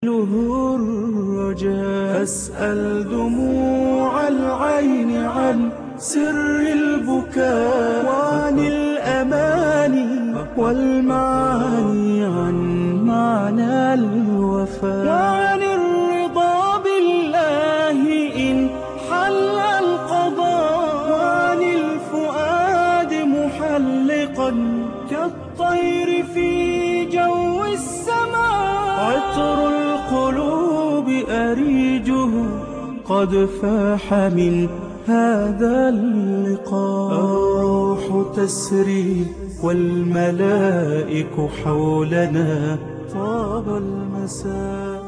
له الرجاء أسأل دموع العين عن سر البكاء وعن الأماني والمعاني عن معنى الوفاء وعن الرضا بالله إن حل القضاء وعن الفؤاد محلقا كالطير في جو السماء عطر القلوب أريجه قد فاح من هذا اللقاء الروح تسري والملائك حولنا طاب المساء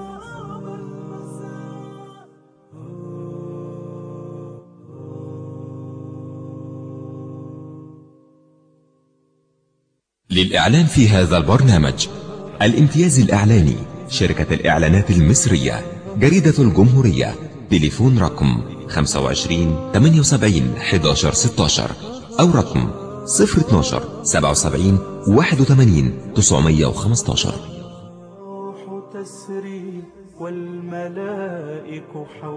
للإعلان في هذا البرنامج الامتياز الإعلاني شركة الإعلانات المصرية جريدة الجمهورية تليفون رقم 25 78 11 16 أو رقم 012 77 81 915 الروح تسري والملائك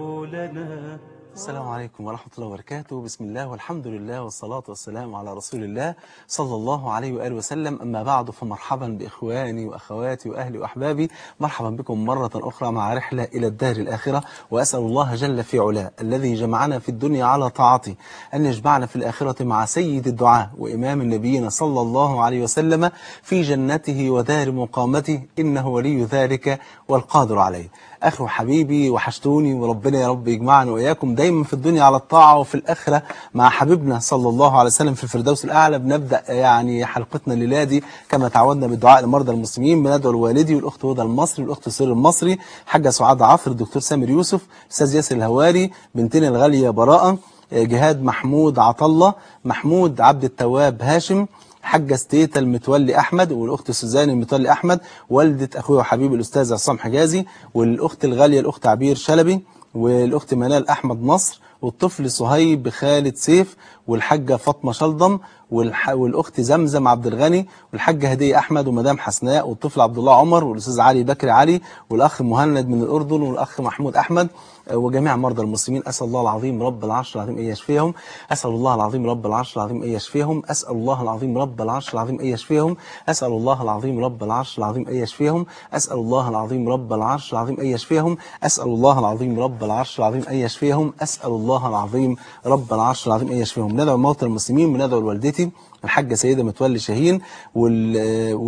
حولنا السلام عليكم ورحمة الله وبركاته بسم الله والحمد لله والصلاة والسلام على رسول الله صلى الله عليه وآله وسلم أما بعد فمرحبا بإخواني وأخواتي وأهلي وأحبابي مرحبا بكم مرة أخرى مع رحلة إلى الدار الآخرة وأسأل الله جل في علاه الذي جمعنا في الدنيا على طاعته أن يجمعنا في الآخرة مع سيد الدعاء وإمام النبيين صلى الله عليه وسلم في جنته ودار مقامته إنه ولي ذلك والقادر عليه أخي وحبيبي وحشتوني وربنا يا رب يجمعنا وإياكم دايما في الدنيا على الطاعة وفي الآخرة مع حبيبنا صلى الله عليه وسلم في الفردوس الأعلى بنبدأ يعني حلقتنا الليلة دي كما تعودنا بالدعاء لمرضى المسلمين بندعو لوالدي والأخت هدى المصري والأخت سير المصري حاجة سعاد عفر الدكتور سامر يوسف أستاذ ياسر الهواري بنتنا الغالية براءة جهاد محمود عطلة محمود عبد التواب هاشم حاجة ستيتا المتولي أحمد والأخت سوزان المتولي أحمد والدة أخويا وحبيبي الأستاذ عصام حجازي والأخت الغالية الأخت عبير شلبي والأخت منال أحمد نصر والطفل صهيب خالد سيف والحاجة فاطمة شلضم والح... والأخت زمزم عبد الغني والحاجة هدية أحمد ومدام حسناء والطفل عبد الله عمر والأستاذ علي بكري علي والأخ مهند من الأردن والأخ محمود أحمد وجميع مرضى المسلمين أسأل الله العظيم رب العرش العظيم أن يشفيهم أسأل الله العظيم رب العرش العظيم أن يشفيهم أسأل الله العظيم رب العرش العظيم أن يشفيهم أسأل الله العظيم رب العرش العظيم أن يشفيهم أسأل الله العظيم رب العرش العظيم أن يشفيهم أسأل الله العظيم رب العرش العظيم أن يشفيهم أسأل الله العظيم رب العرش العظيم أن يشفيهم ندعو موتى المسلمين بندعو لوالدتي الحاجة سيدة متولي شاهين وال...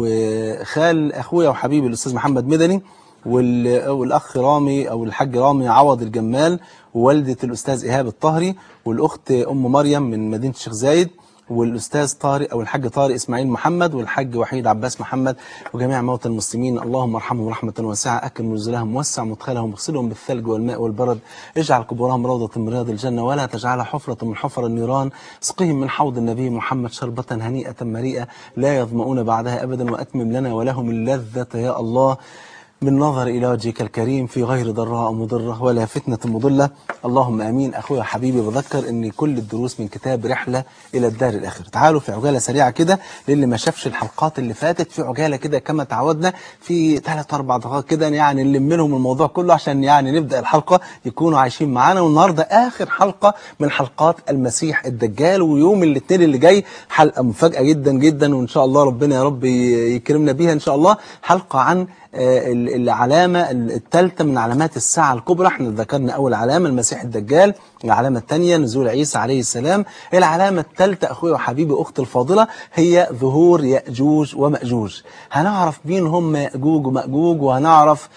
وخال أخويا وحبيبي الأستاذ محمد مدني وال... والأخ رامي أو الحاج رامي عوض الجمال ووالدة الأستاذ إيهاب الطهري والأخت أم مريم من مدينة الشيخ زايد والأستاذ طارق أو الحاج طارق إسماعيل محمد والحاج وحيد عباس محمد وجميع موتى المسلمين اللهم ارحمهم رحمة واسعة أكرم نزلهم وسع مدخلهم اغسلهم بالثلج والماء والبرد اجعل قبورهم روضة من رياض الجنة ولا تجعلها حفرة من حفر النيران اسقهم من حوض النبي محمد شربة هنيئة مريئة لا يظمؤون بعدها أبدا وأتمم لنا ولهم اللذة يا الله من نظر إلى وجهك الكريم في غير ضراء مضرة ولا فتنة مضلة اللهم أمين أخويا حبيبي بذكر أن كل الدروس من كتاب رحلة إلى الدار الآخر تعالوا في عجالة سريعة كده للي ما شافش الحلقات اللي فاتت في عجالة كده كما تعودنا في ثلاث أربع دقائق كده يعني نلم لهم الموضوع كله عشان يعني نبدأ الحلقة يكونوا عايشين معانا والنهاردة آخر حلقة من حلقات المسيح الدجال ويوم الاثنين اللي جاي حلقة مفاجأة جدا جدا وإن شاء الله ربنا يا رب يكرمنا بيها إن شاء الله حلقة عن العلامة الثالثة من علامات الساعة الكبرى احنا ذكرنا أول علامة المسيح الدجال العلامة الثانية نزول عيسى عليه السلام العلامة الثالثة أخوي وحبيبي أخت الفاضلة هي ظهور يأجوج ومأجوج هنعرف مين هم يأجوج ومأجوج وهنعرف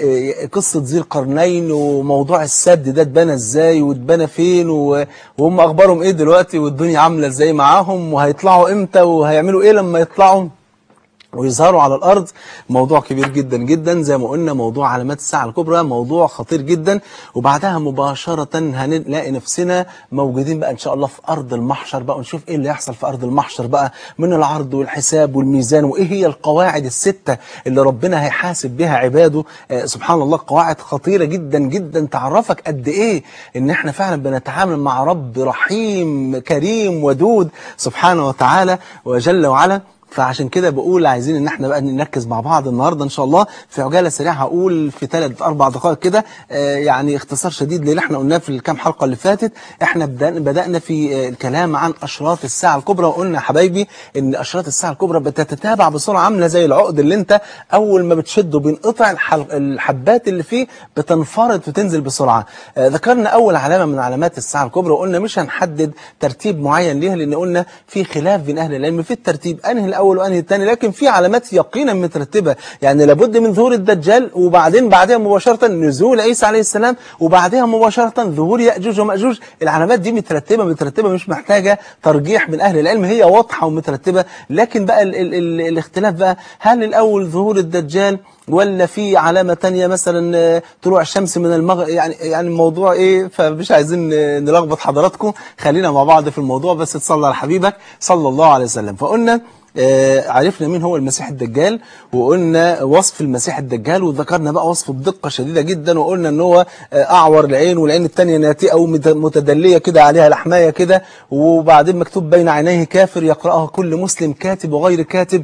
قصة ذي القرنين وموضوع السد ده اتبنى ازاي واتبنى فين وهم أخبارهم ايه دلوقتي والدنيا عاملة ازاي معاهم وهيطلعوا امتى وهيعملوا ايه لما يطلعوا ويظهروا على الأرض موضوع كبير جدا جدا زي ما قلنا موضوع علامات الساعة الكبرى موضوع خطير جدا وبعدها مباشرة هنلاقي نفسنا موجودين بقى إن شاء الله في أرض المحشر بقى ونشوف إيه اللي يحصل في أرض المحشر بقى من العرض والحساب والميزان وإيه هي القواعد الستة اللي ربنا هيحاسب بها عباده آه سبحان الله قواعد خطيرة جدا جدا تعرفك قد إيه إن إحنا فعلا بنتعامل مع رب رحيم كريم ودود سبحانه وتعالى وجل وعلا فعشان كده بقول عايزين ان احنا بقى نركز مع بعض النهارده ان شاء الله في عجاله سريعه هقول في ثلاث اربع دقائق كده آه، يعني اختصار شديد للي احنا قلناه في الكام حلقه اللي فاتت احنا بدأنا, بدانا في آه، الكلام عن اشراط الساعه الكبرى وقلنا يا حبايبي ان اشراط الساعه الكبرى بتتتابع بسرعه عامله زي العقد اللي انت اول ما بتشده بينقطع الحل- الحبات اللي فيه بتنفرط وتنزل بسرعه آه، ذكرنا اول علامه من علامات الساعه الكبرى وقلنا مش هنحدد ترتيب معين ليها لان قلنا في خلاف بين اهل العلم في الترتيب انهي الاول وانهي الثاني لكن في علامات يقينا مترتبه يعني لابد من ظهور الدجال وبعدين بعدها مباشره نزول عيسى عليه السلام وبعدها مباشره ظهور ياجوج وماجوج العلامات دي مترتبه مترتبه مش محتاجه ترجيح من اهل العلم هي واضحه ومترتبه لكن بقى ال ال ال الاختلاف بقى هل الاول ظهور الدجال ولا في علامة تانية مثلا آه، طلوع الشمس من المغرب يعني يعني الموضوع ايه فمش عايزين آه، نلخبط حضراتكم خلينا مع بعض في الموضوع بس تصلي على حبيبك صلى الله عليه وسلم فقلنا آه، عرفنا مين هو المسيح الدجال وقلنا وصف المسيح الدجال وذكرنا بقى وصفه بدقة شديدة جدا وقلنا ان هو آه، اعور العين والعين التانية ناتئة ومتدلية كده عليها لحماية كده وبعدين مكتوب بين عينيه كافر يقرأها كل مسلم كاتب وغير كاتب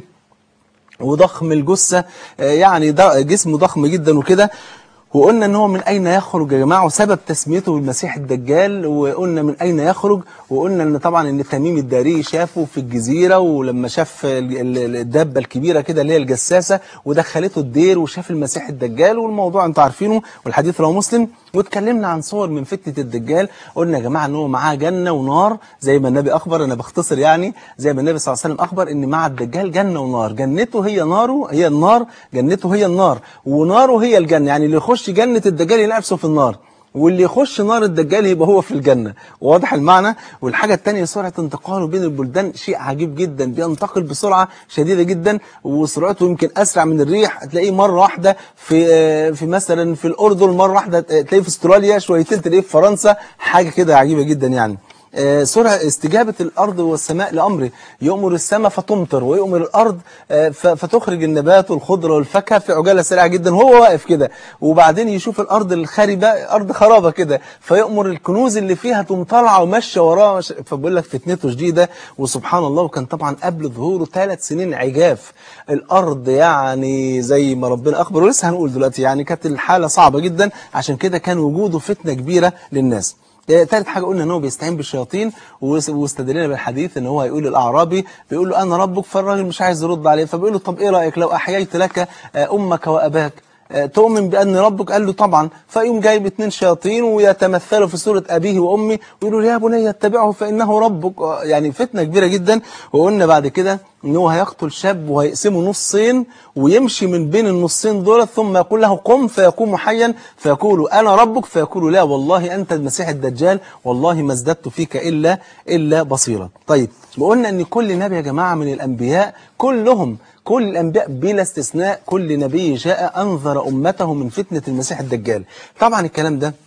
وضخم الجثة آه، يعني ده جسمه ضخم جدا وكده وقلنا ان هو من اين يخرج يا جماعه وسبب تسميته بالمسيح الدجال وقلنا من اين يخرج وقلنا ان طبعا ان تميم الداري شافه في الجزيره ولما شاف ال- ال- الدابه الكبيره كده اللي هي الجساسه ودخلته الدير وشاف المسيح الدجال والموضوع انتوا عارفينه والحديث رواه مسلم واتكلمنا عن صور من فتنه الدجال قلنا يا جماعه ان هو معاه جنه ونار زي ما النبي اخبر انا بختصر يعني زي ما النبي صلى الله عليه وسلم اخبر ان مع الدجال جنه ونار جنته هي ناره هي النار جنته هي النار وناره هي الجنه يعني اللي يخش جنه الدجال يلاقي نفسه في النار واللي يخش نار الدجال يبقى هو في الجنة واضح المعنى والحاجة التانية سرعة انتقاله بين البلدان شيء عجيب جدا بينتقل بسرعة شديدة جدا وسرعته يمكن أسرع من الريح تلاقيه مرة واحدة في آه، في مثلا في الأردن مرة واحدة تلاقيه في استراليا شويتين تلاقيه في فرنسا حاجة كده عجيبة جدا يعني آه، سرعة استجابة الأرض والسماء لأمره يؤمر السماء فتمطر ويؤمر الأرض آه، ف- فتخرج النبات والخضرة والفاكهة في عجالة سريعة جدا وهو واقف كده وبعدين يشوف الأرض الخاربة أرض خرابة كده فيؤمر الكنوز اللي فيها تقوم طالعة وماشية وراه مش- فبقول لك فتنته شديدة وسبحان الله وكان طبعا قبل ظهوره ثلاث سنين عجاف الأرض يعني زي ما ربنا أخبر ولسه هنقول دلوقتي يعني كانت الحالة صعبة جدا عشان كده كان وجوده فتنة كبيرة للناس آه، تالت حاجة قلنا ان هو بيستعين بالشياطين وس- واستدلنا بالحديث ان هو هيقول للاعرابي بيقول له انا ربك فالراجل مش عايز يرد عليه فبيقول له طب ايه رايك لو احييت لك آه، امك واباك آه، تؤمن بأن ربك قال له طبعا فيقوم جايب اتنين شياطين ويتمثلوا في صورة أبيه وأمي ويقولوا له يا بني اتبعه فإنه ربك آه، يعني فتنة كبيرة جدا وقلنا بعد كده إن هو هيقتل شاب وهيقسمه نصين ويمشي من بين النصين دول ثم يقول له قم فيقوم حيا فيقول أنا ربك فيقول لا والله أنت المسيح الدجال والله ما ازددت فيك إلا إلا بصيرا طيب وقلنا أن كل نبي يا جماعة من الأنبياء كلهم كل الأنبياء بلا استثناء كل نبي جاء أنذر أمته من فتنة المسيح الدجال طبعا الكلام ده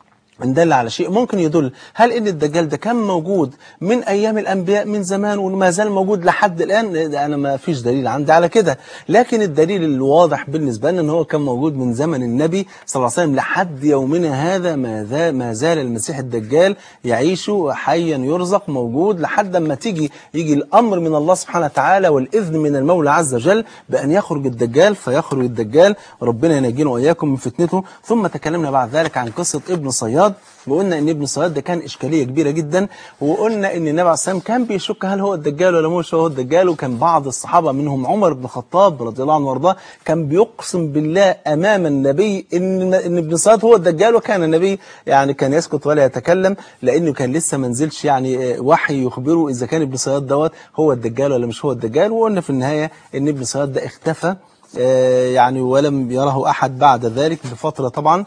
إن دل على شيء ممكن يدل هل ان الدجال ده كان موجود من ايام الانبياء من زمان وما زال موجود لحد الان ده انا ما فيش دليل عندي على كده لكن الدليل الواضح بالنسبه لنا ان هو كان موجود من زمن النبي صلى الله عليه وسلم لحد يومنا هذا ما ذا- ما زال المسيح الدجال يعيش حيا يرزق موجود لحد ما تيجي يجي الامر من الله سبحانه وتعالى والاذن من المولى عز وجل بان يخرج الدجال فيخرج الدجال ربنا ينجينا واياكم من فتنته ثم تكلمنا بعد ذلك عن قصه ابن صياد وقلنا ان ابن صياد ده كان اشكاليه كبيره جدا وقلنا ان النبي عليه السلام كان بيشك هل هو الدجال ولا مش هو الدجال وكان بعض الصحابه منهم عمر بن الخطاب رضي الله عنه وارضاه كان بيقسم بالله امام النبي ان ان ابن صياد هو الدجال وكان النبي يعني كان يسكت ولا يتكلم لانه كان لسه ما نزلش يعني وحي يخبره اذا كان ابن صياد دوت هو الدجال ولا مش هو الدجال وقلنا في النهايه ان ابن صياد ده اختفى آه، يعني ولم يره أحد بعد ذلك بفترة طبعا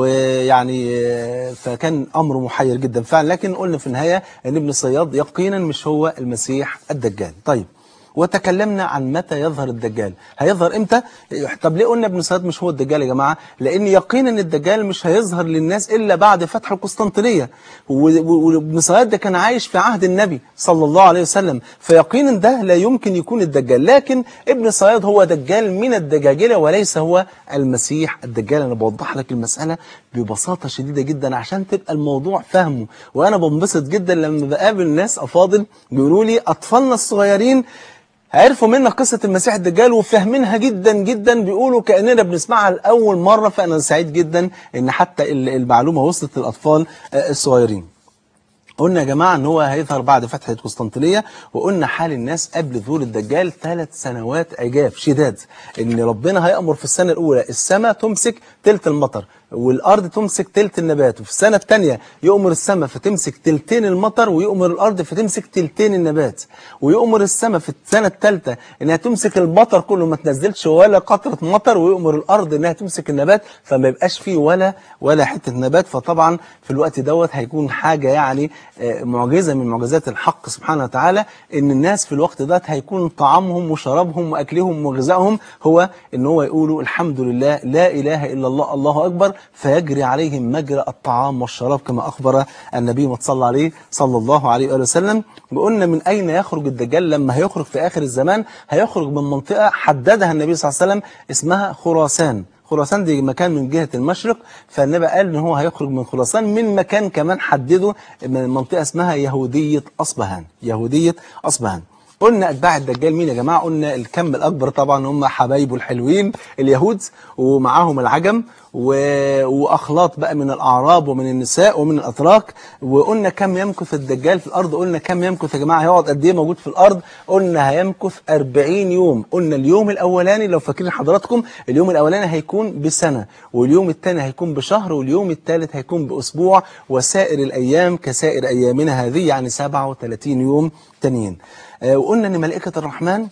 ويعني آه، فكان أمر محير جدا فعلا لكن قلنا في النهاية أن ابن صياد يقينا مش هو المسيح الدجال طيب وتكلمنا عن متى يظهر الدجال هيظهر امتى طب ليه قلنا ابن سعد مش هو الدجال يا جماعه لان يقينا الدجال مش هيظهر للناس الا بعد فتح القسطنطينيه و- و- وابن سعد ده كان عايش في عهد النبي صلى الله عليه وسلم فيقينا ده لا يمكن يكون الدجال لكن ابن سعد هو دجال من الدجاجله وليس هو المسيح الدجال انا بوضح لك المساله ببساطه شديده جدا عشان تبقى الموضوع فاهمه وانا بنبسط جدا لما بقابل ناس افاضل بيقولوا لي اطفالنا الصغيرين عرفوا منا قصة المسيح الدجال وفاهمينها جدا جدا بيقولوا كأننا بنسمعها لأول مرة فأنا سعيد جدا إن حتى ال- المعلومة وصلت للأطفال آه، الصغيرين قلنا يا جماعة ان هو هيظهر بعد فتحة قسطنطينية وقلنا حال الناس قبل ظهور الدجال ثلاث سنوات عجاف شداد ان ربنا هيأمر في السنة الاولى السماء تمسك تلت المطر والارض تمسك تلت النبات وفي السنة الثانية يؤمر السماء فتمسك تلتين المطر ويؤمر الارض فتمسك تلتين النبات ويؤمر السماء في السنة الثالثة انها تمسك المطر كله ما تنزلش ولا قطرة مطر ويؤمر الارض انها تمسك النبات فما يبقاش فيه ولا ولا حتة نبات فطبعا في الوقت دوت هيكون حاجة يعني آه، معجزة من معجزات الحق سبحانه وتعالى ان الناس في الوقت ده هيكون طعامهم وشرابهم واكلهم وغذائهم هو ان هو يقولوا الحمد لله لا اله الا الله الله اكبر فيجري عليهم مجرى الطعام والشراب كما اخبر النبي ما صلى عليه صلى الله عليه واله وسلم وقلنا من اين يخرج الدجال لما هيخرج في اخر الزمان هيخرج من منطقة حددها النبي صلى الله عليه وسلم اسمها خراسان خراسان دي مكان من جهة المشرق فالنبي قال ان هو هيخرج من خراسان من مكان كمان حدده من منطقة اسمها يهودية أصبهان يهودية أصبهان قلنا أتباع الدجال مين يا جماعة قلنا الكم الأكبر طبعا هم حبايبه الحلوين اليهود ومعاهم العجم و... وأخلاط بقى من الأعراب ومن النساء ومن الأتراك وقلنا كم يمكث الدجال في الأرض قلنا كم يمكث يا جماعة هيقعد قد إيه موجود في الأرض قلنا هيمكث 40 يوم قلنا اليوم الأولاني لو فاكرين حضراتكم اليوم الأولاني هيكون بسنة واليوم الثاني هيكون بشهر واليوم الثالث هيكون بأسبوع وسائر الأيام كسائر أيامنا هذه يعني 37 يوم تانيين آه، وقلنا ان ملائكة الرحمن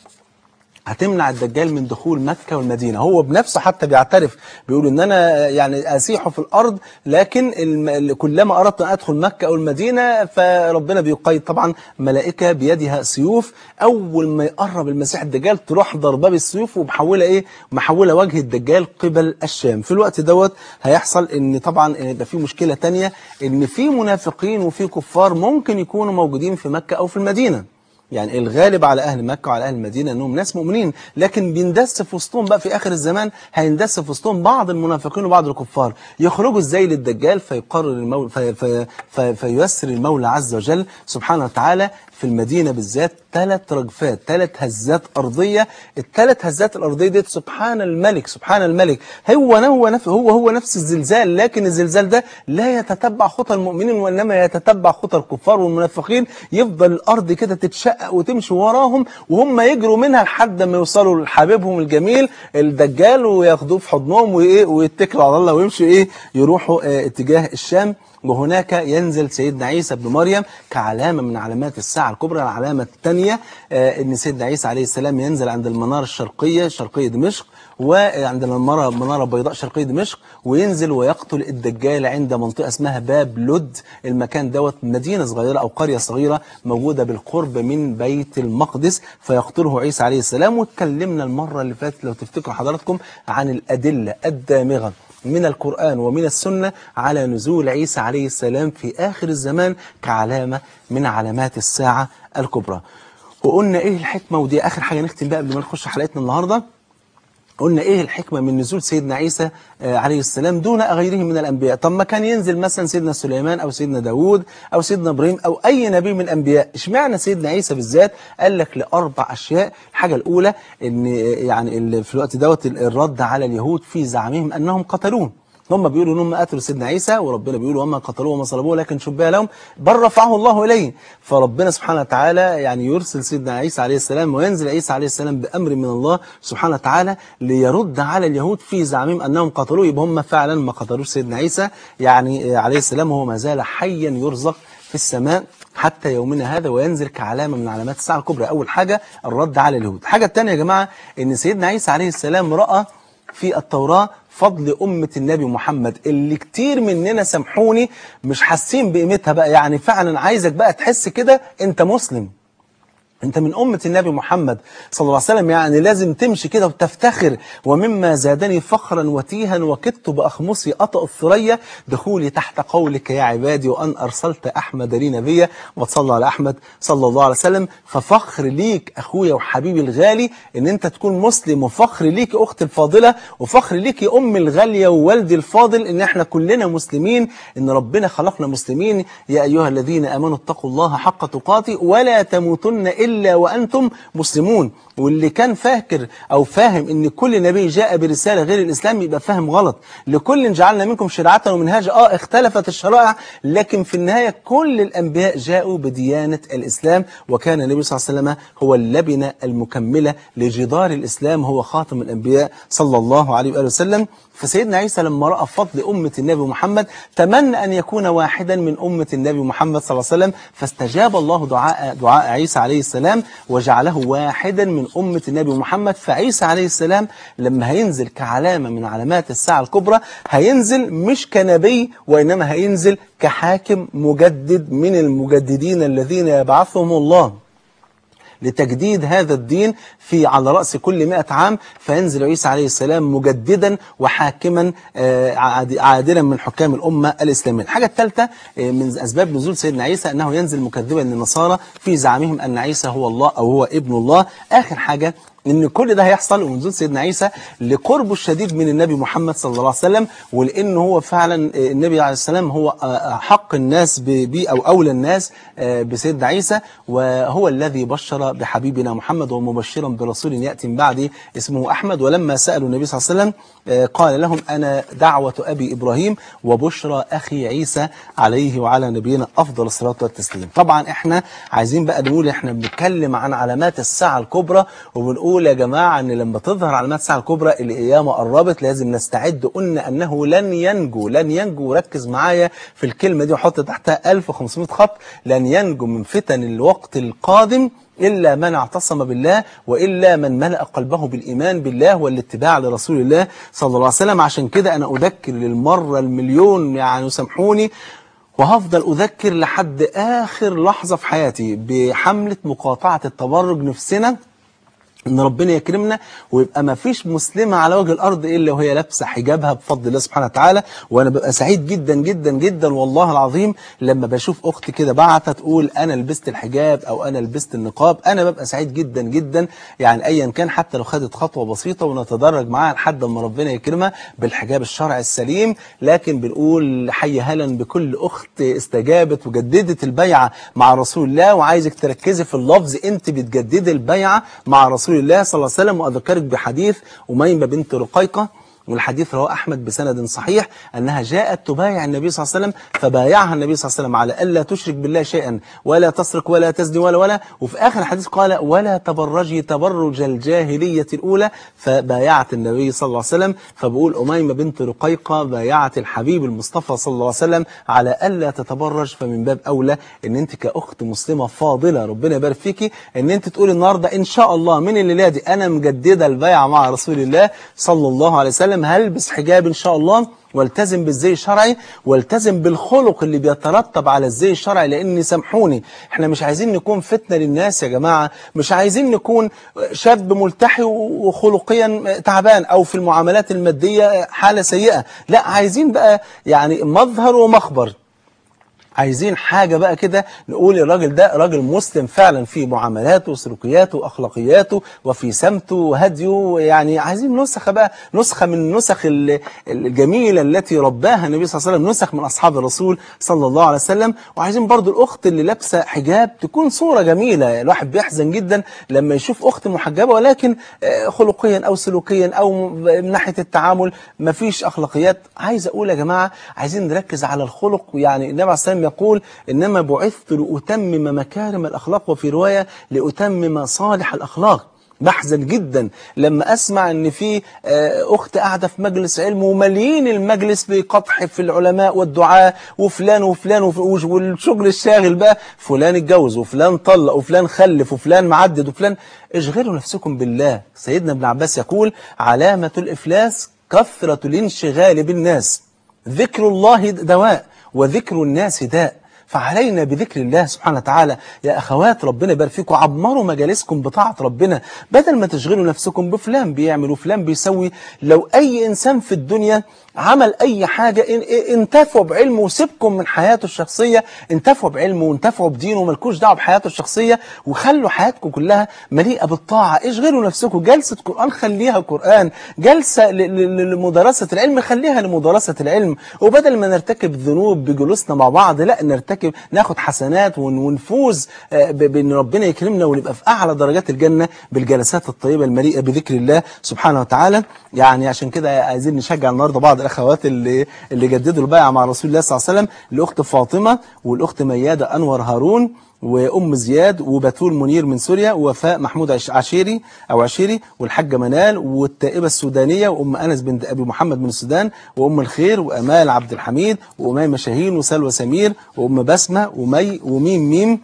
هتمنع الدجال من دخول مكة والمدينة هو بنفسه حتى بيعترف بيقول ان انا يعني اسيح في الارض لكن الم- كلما اردت ان ادخل مكة او المدينة فربنا بيقيد طبعا ملائكة بيدها سيوف اول ما يقرب المسيح الدجال تروح ضربه بالسيوف ومحولة ايه محولة وجه الدجال قبل الشام في الوقت دوت هيحصل ان طبعا إن يبقى في مشكلة تانية ان في منافقين وفي كفار ممكن يكونوا موجودين في مكة او في المدينة يعني الغالب على أهل مكة وعلى أهل المدينة أنهم ناس مؤمنين لكن بيندس في وسطهم بقى في آخر الزمان هيندس في وسطهم بعض المنافقين وبعض الكفار يخرجوا إزاي للدجال فيقرر المولى في في في فييسر المولى عز وجل سبحانه وتعالى في المدينة بالذات ثلاث رجفات ثلاث هزات أرضية الثلاث هزات الأرضية دي سبحان الملك سبحان الملك هو هو نفس هو هو نفس الزلزال لكن الزلزال ده لا يتتبع خطى المؤمنين وإنما يتتبع خطى الكفار والمنافقين يفضل الأرض كده تتشقق وتمشي وراهم وهم يجروا منها لحد ما يوصلوا لحبيبهم الجميل الدجال وياخدوه في حضنهم وإيه ويتكلوا على الله ويمشوا إيه يروحوا آه اتجاه الشام وهناك ينزل سيدنا عيسى بن مريم كعلامة من علامات الساعة الكبرى العلامة الثانية آه، ان سيدنا عيسى عليه السلام ينزل عند المنارة الشرقية شرقية دمشق وعند المنارة منارة بيضاء شرقية دمشق وينزل ويقتل الدجال عند منطقة اسمها باب لد المكان دوت مدينة صغيرة أو قرية صغيرة موجودة بالقرب من بيت المقدس فيقتله عيسى عليه السلام واتكلمنا المرة اللي فاتت لو تفتكروا حضراتكم عن الأدلة الدامغة من القرآن ومن السنة على نزول عيسى عليه السلام في آخر الزمان كعلامة من علامات الساعة الكبرى وقلنا إيه الحكمة ودي آخر حاجة نختم بقى قبل ما نخش حلقتنا النهاردة قلنا ايه الحكمة من نزول سيدنا عيسى آه، عليه السلام دون غيره من الأنبياء طب ما كان ينزل مثلا سيدنا سليمان أو سيدنا داود أو سيدنا إبراهيم أو أي نبي من الأنبياء اشمعنى سيدنا عيسى بالذات قال لك لأربع أشياء الحاجة الأولى إن آه، يعني ال- في الوقت دوت ال- الرد على اليهود في زعمهم أنهم قتلوه هم بيقولوا ان هم قتلوا سيدنا عيسى وربنا بيقول وما قتلوه وما صلبوه لكن شبه لهم بل رفعه الله اليه فربنا سبحانه وتعالى يعني يرسل سيدنا عيسى عليه السلام وينزل عيسى عليه السلام بامر من الله سبحانه وتعالى ليرد على اليهود في زعمهم انهم قتلوه يبقى هم فعلا ما قتلوش سيدنا عيسى يعني عليه السلام هو ما زال حيا يرزق في السماء حتى يومنا هذا وينزل كعلامة من علامات الساعة الكبرى أول حاجة الرد على اليهود الحاجة الثانية يا جماعة إن سيدنا عيسى عليه السلام رأى في التوراة فضل أمة النبي محمد اللي كتير مننا سامحوني مش حاسين بقيمتها بقى يعني فعلا عايزك بقى تحس كده أنت مسلم انت من أمة النبي محمد صلى الله عليه وسلم يعني لازم تمشي كده وتفتخر ومما زادني فخرا وتيها وكدت بأخمصي أطأ الثريا دخولي تحت قولك يا عبادي وأن أرسلت أحمد لي نبيا وتصلى على أحمد صلى الله عليه وسلم ففخر ليك أخويا وحبيبي الغالي إن أنت تكون مسلم وفخر ليك يا أختي الفاضلة وفخر ليك يا أمي الغالية ووالدي الفاضل إن إحنا كلنا مسلمين إن ربنا خلقنا مسلمين يا أيها الذين آمنوا اتقوا الله حق تقاته ولا تموتن إلا إلا وأنتم مسلمون واللي كان فاكر أو فاهم إن كل نبي جاء برسالة غير الإسلام يبقى فاهم غلط لكل جعلنا منكم شرعة ومنهاجا آه اختلفت الشرائع لكن في النهاية كل الأنبياء جاءوا بديانة الإسلام وكان النبي صلى الله عليه وسلم هو اللبنة المكملة لجدار الإسلام هو خاتم الأنبياء صلى الله عليه وآله وسلم فسيدنا عيسى لما رأى فضل أمة النبي محمد تمنى أن يكون واحدا من أمة النبي محمد صلى الله عليه وسلم فاستجاب الله دعاء, دعاء عيسى عليه السلام وجعله واحدا من أمة النبي محمد فعيسى عليه السلام لما هينزل كعلامة من علامات الساعة الكبرى هينزل مش كنبي وإنما هينزل كحاكم مجدد من المجددين الذين يبعثهم الله لتجديد هذا الدين في على رأس كل مئة عام فينزل عيسى عليه السلام مجددا وحاكما آه، عاد- عادلا من حكام الأمة الإسلامية الحاجة الثالثة آه، من أسباب نزول سيدنا عيسى أنه ينزل مكذبا للنصارى في زعمهم أن عيسى هو الله أو هو ابن الله آخر حاجة ان كل ده هيحصل ونزول سيدنا عيسى لقربه الشديد من النبي محمد صلى الله عليه وسلم ولان هو فعلا آه، النبي عليه السلام هو آه، حق الناس ب- بيه او اولى الناس آه، بسيدنا عيسى وهو الذي بشر بحبيبنا محمد ومبشرا برسول ياتي من بعده اسمه احمد ولما سالوا النبي صلى الله عليه وسلم آه، قال لهم انا دعوه ابي ابراهيم وبشرى اخي عيسى عليه وعلى نبينا افضل الصلاه والتسليم طبعا احنا عايزين بقى نقول احنا بنتكلم عن علامات الساعه الكبرى وبنقول يا جماعه ان لما تظهر علامات الساعه الكبرى القيامه قربت لازم نستعد قلنا انه لن ينجو لن ينجو ركز معايا في الكلمه دي وحط تحتها 1500 خط لن ينجو من فتن الوقت القادم إلا من اعتصم بالله وإلا من ملأ قلبه بالإيمان بالله والاتباع لرسول الله صلى الله عليه وسلم عشان كده أنا أذكر للمرة المليون يعني سامحوني وهفضل أذكر لحد آخر لحظة في حياتي بحملة مقاطعة التبرج نفسنا ان ربنا يكرمنا ويبقى ما فيش مسلمه على وجه الارض الا وهي لابسه حجابها بفضل الله سبحانه وتعالى وانا ببقى سعيد جدا جدا جدا والله العظيم لما بشوف اختي كده بعتة تقول انا لبست الحجاب او انا لبست النقاب انا ببقى سعيد جدا جدا يعني ايا كان حتى لو خدت خطوه بسيطه ونتدرج معاها لحد ما ربنا يكرمها بالحجاب الشرعي السليم لكن بنقول حي هلا بكل اخت استجابت وجددت البيعه مع رسول الله وعايزك تركزي في اللفظ انت بتجددي البيعه مع رسول الله صلى الله عليه وسلم واذكرك بحديث اميمه بنت رقيقه والحديث رواه أحمد بسند صحيح أنها جاءت تبايع النبي صلى الله عليه وسلم فبايعها النبي صلى الله عليه وسلم على ألا تشرك بالله شيئا ولا تسرق ولا تزني ولا ولا وفي آخر الحديث قال ولا تبرجي تبرج الجاهلية الأولى فبايعت النبي صلى الله عليه وسلم فبقول أميمة بنت رقيقة بايعت الحبيب المصطفى صلى الله عليه وسلم على ألا تتبرج فمن باب أولى أن أنت كأخت مسلمة فاضلة ربنا يبارك فيكي أن أنت تقولي النهاردة إن شاء الله من الليلة دي أنا مجددة البيعة مع رسول الله صلى الله عليه وسلم هلبس حجاب إن شاء الله والتزم بالزي الشرعي والتزم بالخلق اللي بيترتب على الزي الشرعي لان سامحوني احنا مش عايزين نكون فتنه للناس يا جماعه مش عايزين نكون شاب ملتحي وخلقيا تعبان او في المعاملات الماديه حاله سيئه لا عايزين بقى يعني مظهر ومخبر عايزين حاجة بقى كده نقول الراجل ده راجل مسلم فعلا في معاملاته وسلوكياته وأخلاقياته وفي سمته وهديه يعني عايزين نسخة بقى نسخة من النسخ ال- الجميلة التي رباها النبي صلى الله عليه وسلم نسخ من أصحاب الرسول صلى الله عليه وسلم وعايزين برضو الأخت اللي لابسة حجاب تكون صورة جميلة الواحد بيحزن جدا لما يشوف أخت محجبة ولكن آه، خلقيا أو سلوكيا أو من ناحية التعامل مفيش أخلاقيات عايز أقول يا جماعة عايزين نركز على الخلق يعني النبي عليه الصلاة والسلام يقول إنما بعثت لأتمم مكارم الأخلاق وفي رواية لأتمم صالح الأخلاق بحزن جدا لما اسمع ان في آه، اخت قاعده في مجلس علم ومليين المجلس بقطح في العلماء والدعاء وفلان وفلان وف- وش- والشغل الشاغل بقى فلان اتجوز وفلان طلق وفلان خلف وفلان معدد وفلان اشغلوا نفسكم بالله سيدنا ابن عباس يقول علامه الافلاس كثره الانشغال بالناس ذكر الله دواء وذكر الناس داء فعلينا بذكر الله سبحانه وتعالى يا أخوات ربنا يبارك فيكم عمروا مجالسكم بطاعة ربنا بدل ما تشغلوا نفسكم بفلان بيعمل وفلان بيسوي لو أي إنسان في الدنيا عمل أي حاجة إن- انتفعوا بعلمه وسيبكم من حياته الشخصية انتفعوا بعلمه وانتفعوا بدينه وملكوش دعوة بحياته الشخصية وخلوا حياتكم كلها مليئة بالطاعة اشغلوا نفسكم جلسة قرآن خليها قرآن جلسة ل- ل- لمدرسة العلم خليها لمدرسة العلم وبدل ما نرتكب ذنوب بجلوسنا مع بعض لا نرتكب نرتكب ناخد حسنات ون- ونفوز آه، ب- بان ربنا يكرمنا ونبقى في اعلى درجات الجنه بالجلسات الطيبه المليئه بذكر الله سبحانه وتعالى يعني عشان كده عايزين نشجع النهارده بعض الاخوات اللي اللي جددوا البيعه مع رسول الله صلى الله عليه وسلم الاخت فاطمه والاخت مياده انور هارون وام زياد وبتول منير من سوريا ووفاء محمود عش- عشيري او عشيري والحاجه منال والتائبه السودانيه وام انس بنت ابي محمد من السودان وام الخير وامال عبد الحميد واميمه شاهين وسلوى سمير وام بسمه ومي وميم ميم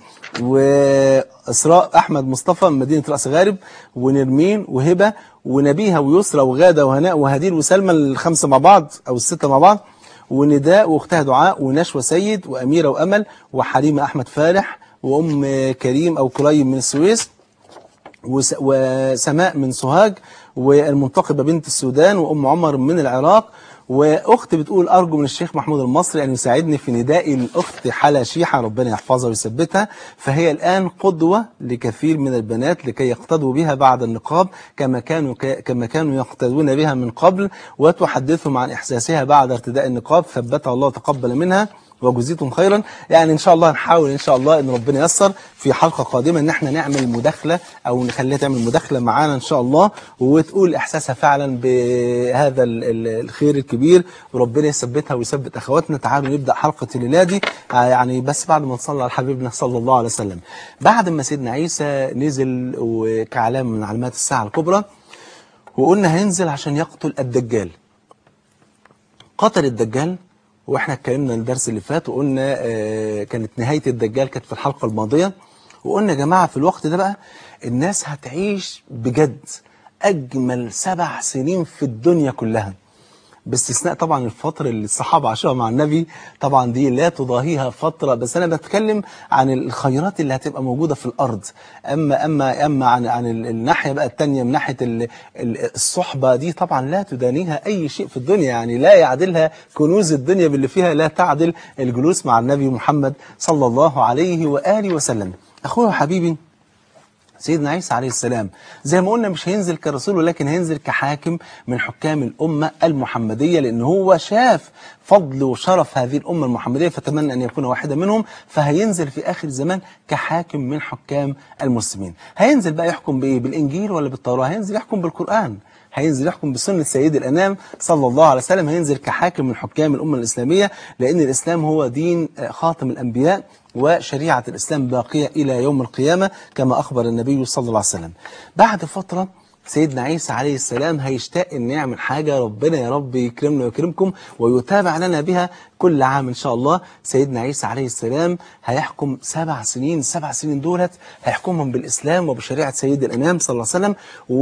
واسراء احمد مصطفى من مدينه راس غارب ونرمين وهبه ونبيهه ويسرى وغاده وهناء وهديل وسلمى الخمسه مع بعض او السته مع بعض ونداء واختها دعاء ونشوى سيد واميره وامل وحليمه احمد فالح وام كريم او كريم من السويس وس- وسماء من سوهاج والمنتقبة بنت السودان وأم عمر من العراق وأخت بتقول أرجو من الشيخ محمود المصري أن يساعدني في نداء الأخت حلا شيحة ربنا يحفظها ويثبتها فهي الآن قدوة لكثير من البنات لكي يقتدوا بها بعد النقاب كما كانوا كما كانوا يقتدون بها من قبل وتحدثهم عن إحساسها بعد ارتداء النقاب ثبتها الله تقبل منها وجزيتم خيرا يعني ان شاء الله نحاول ان شاء الله ان ربنا ييسر في حلقه قادمه ان احنا نعمل مداخله او نخليها تعمل مداخله معانا ان شاء الله وتقول احساسها فعلا بهذا ال- ال- الخير الكبير وربنا يثبتها ويثبت اخواتنا تعالوا نبدا حلقه الليله دي آه، يعني بس بعد ما نصلي على حبيبنا صلى الله عليه وسلم بعد ما سيدنا عيسى نزل وكعلامه من علامات الساعه الكبرى وقلنا هينزل عشان يقتل الدجال قتل الدجال واحنا اتكلمنا الدرس اللي فات وقلنا آه، كانت نهاية الدجال كانت في الحلقة الماضية وقلنا يا جماعة في الوقت ده بقى الناس هتعيش بجد أجمل سبع سنين في الدنيا كلها باستثناء طبعا الفترة اللي الصحابة عاشوها مع النبي طبعا دي لا تضاهيها فترة بس أنا بتكلم عن الخيرات اللي هتبقى موجودة في الأرض أما أما أما عن عن ال- الناحية بقى التانية من ناحية ال- ال- الصحبة دي طبعا لا تدانيها أي شيء في الدنيا يعني لا يعدلها كنوز الدنيا باللي فيها لا تعدل الجلوس مع النبي محمد صلى الله عليه وآله وسلم أخويا وحبيبي سيدنا عيسى عليه السلام زي ما قلنا مش هينزل كرسول ولكن هينزل كحاكم من حكام الأمة المحمدية لأن هو شاف فضل وشرف هذه الأمة المحمدية فتمنى أن يكون واحدا منهم فهينزل في آخر الزمان كحاكم من حكام المسلمين هينزل بقى يحكم بإيه بالإنجيل ولا بالتوراة هينزل يحكم بالقرآن هينزل يحكم بسنة سيد الأنام صلى الله عليه وسلم هينزل كحاكم من حكام الأمة الإسلامية لأن الإسلام هو دين آه، خاتم الأنبياء وشريعة الإسلام باقية إلى يوم القيامة كما أخبر النبي صلى الله عليه وسلم بعد فترة سيدنا عيسى عليه السلام هيشتاق ان يعمل حاجة ربنا يا رب يكرمنا ويكرمكم ويتابع لنا بها كل عام ان شاء الله سيدنا عيسى عليه السلام هيحكم سبع سنين سبع سنين دولت هيحكمهم بالاسلام وبشريعة سيد الانام صلى الله عليه وسلم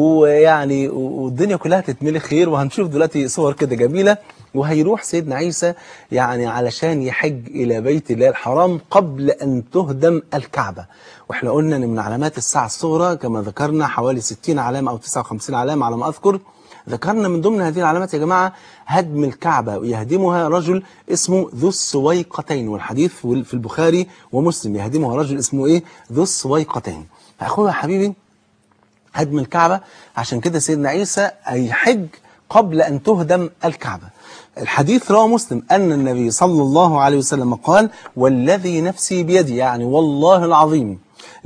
ويعني والدنيا كلها تتملي خير وهنشوف دلوقتي صور كده جميلة وهيروح سيدنا عيسى يعني علشان يحج إلى بيت الله الحرام قبل أن تهدم الكعبة وإحنا قلنا أن من علامات الساعة الصغرى كما ذكرنا حوالي 60 علامة أو 59 علامة على ما أذكر ذكرنا من ضمن هذه العلامات يا جماعة هدم الكعبة ويهدمها رجل اسمه ذو السويقتين والحديث في البخاري ومسلم يهدمها رجل اسمه إيه ذو السويقتين أخويا حبيبي هدم الكعبة عشان كده سيدنا عيسى هيحج قبل أن تهدم الكعبة الحديث رواه مسلم أن النبي صلى الله عليه وسلم قال والذي نفسي بيدي يعني والله العظيم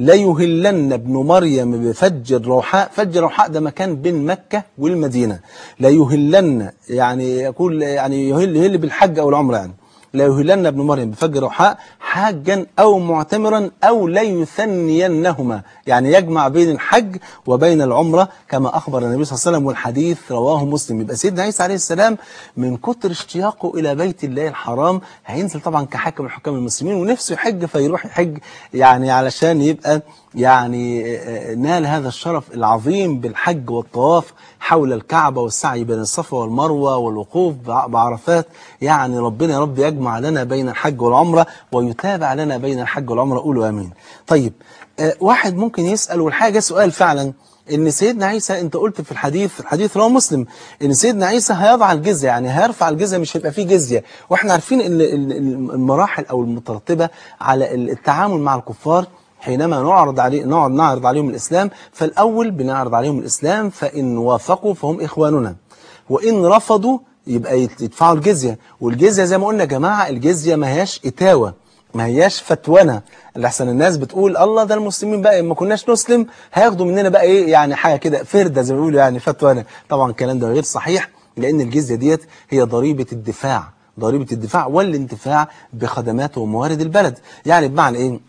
ليهلن ابن مريم بفج الروحاء فج الروحاء ده مكان بين مكة والمدينة ليهلن يعني يقول يعني يهل, يهل بالحج أو العمرة يعني لا يهلن ابن مريم بفجر روحاء حاجا أو معتمرا أو ليثنينهما يعني يجمع بين الحج وبين العمرة كما أخبر النبي صلى الله عليه وسلم والحديث رواه مسلم يبقى سيدنا عيسى عليه السلام من كتر اشتياقه إلى بيت الله الحرام هينزل طبعا كحاكم من حكام المسلمين ونفسه يحج فيروح يحج يعني علشان يبقى يعني نال هذا الشرف العظيم بالحج والطواف حول الكعبة والسعي بين الصفا والمروة والوقوف بعرفات يعني ربنا يا رب يجمع لنا بين الحج والعمرة ويتابع لنا بين الحج والعمرة قولوا أمين طيب واحد ممكن يسأل والحاجة سؤال فعلا ان سيدنا عيسى انت قلت في الحديث الحديث رواه مسلم ان سيدنا عيسى هيضع الجزيه يعني هيرفع الجزيه مش هيبقى فيه جزيه واحنا عارفين ان المراحل او المترتبه على التعامل مع الكفار حينما نعرض عليه نقعد نعرض عليهم الإسلام فالأول بنعرض عليهم الإسلام فإن وافقوا فهم إخواننا وإن رفضوا يبقى يدفعوا الجزية والجزية زي ما قلنا يا جماعة الجزية ما هياش إتاوة ما هياش فتوانة اللي احسن الناس بتقول الله ده المسلمين بقى ما كناش نسلم هياخدوا مننا بقى ايه يعني حاجه كده فرده زي ما بيقولوا يعني فتوانة طبعا الكلام ده غير صحيح لان الجزيه ديت هي ضريبه الدفاع ضريبه الدفاع والانتفاع بخدمات وموارد البلد يعني بمعنى ايه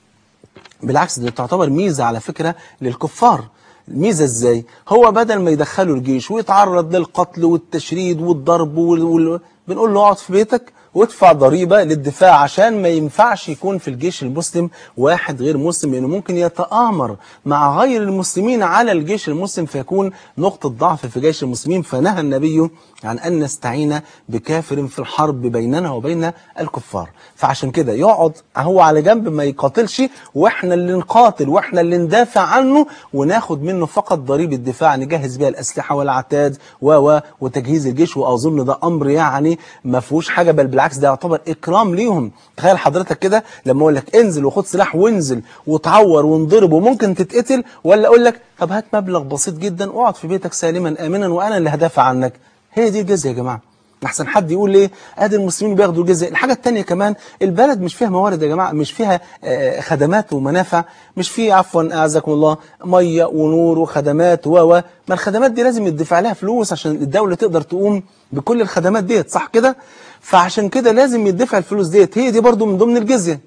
بالعكس دي تعتبر ميزة على فكرة للكفار ميزة ازاي هو بدل ما يدخلوا الجيش ويتعرض للقتل والتشريد والضرب وال... وال... بنقول له اقعد في بيتك وادفع ضريبة للدفاع عشان ما ينفعش يكون في الجيش المسلم واحد غير مسلم لأنه ممكن يتآمر مع غير المسلمين على الجيش المسلم فيكون نقطة ضعف في جيش المسلمين فنهى النبي عن أن نستعين بكافر في الحرب بيننا وبين الكفار فعشان كده يقعد هو على جنب ما يقاتلش واحنا اللي نقاتل واحنا اللي ندافع عنه وناخد منه فقط ضريبة دفاع نجهز بيها الأسلحة والعتاد و و وتجهيز الجيش وأظن ده أمر يعني ما فيهوش حاجة بل بالعكس ده يعتبر إكرام ليهم تخيل حضرتك كده لما أقول لك انزل وخد سلاح وانزل وتعور وانضرب وممكن تتقتل ولا أقول لك طب هات مبلغ بسيط جدا واقعد في بيتك سالما آمنا وأنا اللي هدافع عنك هي دي الجزية يا جماعة احسن حد يقول ليه ادي المسلمين بياخدوا الجزية الحاجة التانية كمان البلد مش فيها موارد يا جماعة مش فيها آه، خدمات ومنافع مش فيه عفوا اعزكم الله مية ونور وخدمات و و ما الخدمات دي لازم يدفع لها فلوس عشان الدولة تقدر تقوم بكل الخدمات ديت صح كده فعشان كده لازم يدفع الفلوس ديت هي دي برضو من ضمن الجزية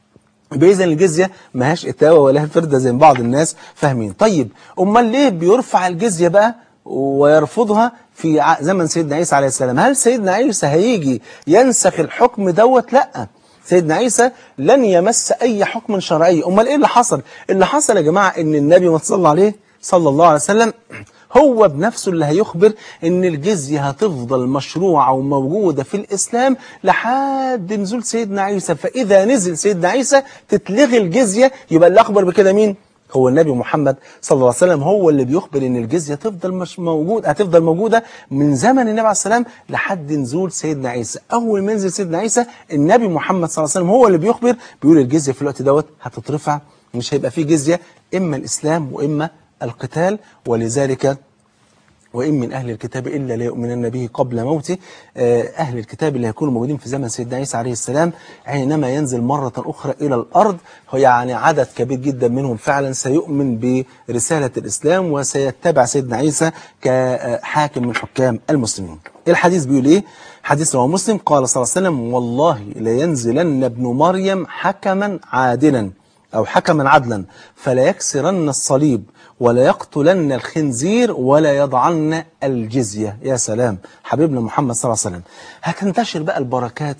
بإذن الجزية ماهاش إتاوة ولا فردة زي ما بعض الناس فاهمين طيب أمال ليه بيرفع الجزية بقى ويرفضها في ع- زمن سيدنا عيسى عليه السلام هل سيدنا عيسى هيجي ينسخ الحكم دوت لا سيدنا عيسى لن يمس أي حكم شرعي أمال إيه اللي حصل اللي حصل يا جماعة إن النبي ما صلى عليه صلى الله عليه وسلم هو بنفسه اللي هيخبر ان الجزية هتفضل مشروعة وموجودة في الإسلام لحد نزول سيدنا عيسى فإذا نزل سيدنا عيسى تتلغي الجزية يبقى اللي أخبر بكده مين؟ هو النبي محمد صلى الله عليه وسلم هو اللي بيخبر ان الجزية تفضل مش موجود هتفضل موجودة من زمن النبي عليه السلام لحد نزول سيدنا عيسى أول ما ينزل سيدنا عيسى النبي محمد صلى الله عليه وسلم هو اللي بيخبر بيقول الجزية في الوقت دوت هتترفع مش هيبقى فيه جزية إما الإسلام وإما القتال ولذلك وإن من أهل الكتاب إلا ليؤمنن به قبل موته آه، أهل الكتاب اللي هيكونوا موجودين في زمن سيدنا عيسى عليه السلام حينما ينزل مرة أخرى إلى الأرض هو يعني عدد كبير جدا منهم فعلا سيؤمن برسالة الإسلام وسيتبع سيدنا عيسى كحاكم من حكام المسلمين الحديث بيقول إيه؟ حديث رواه مسلم قال صلى الله عليه وسلم والله لينزلن ابن مريم حكما عادلا أو حكما عدلا فلا يكسرن الصليب ولا يقتلن الخنزير ولا يضعن الجزية يا سلام حبيبنا محمد صلى الله عليه وسلم هتنتشر بقى البركات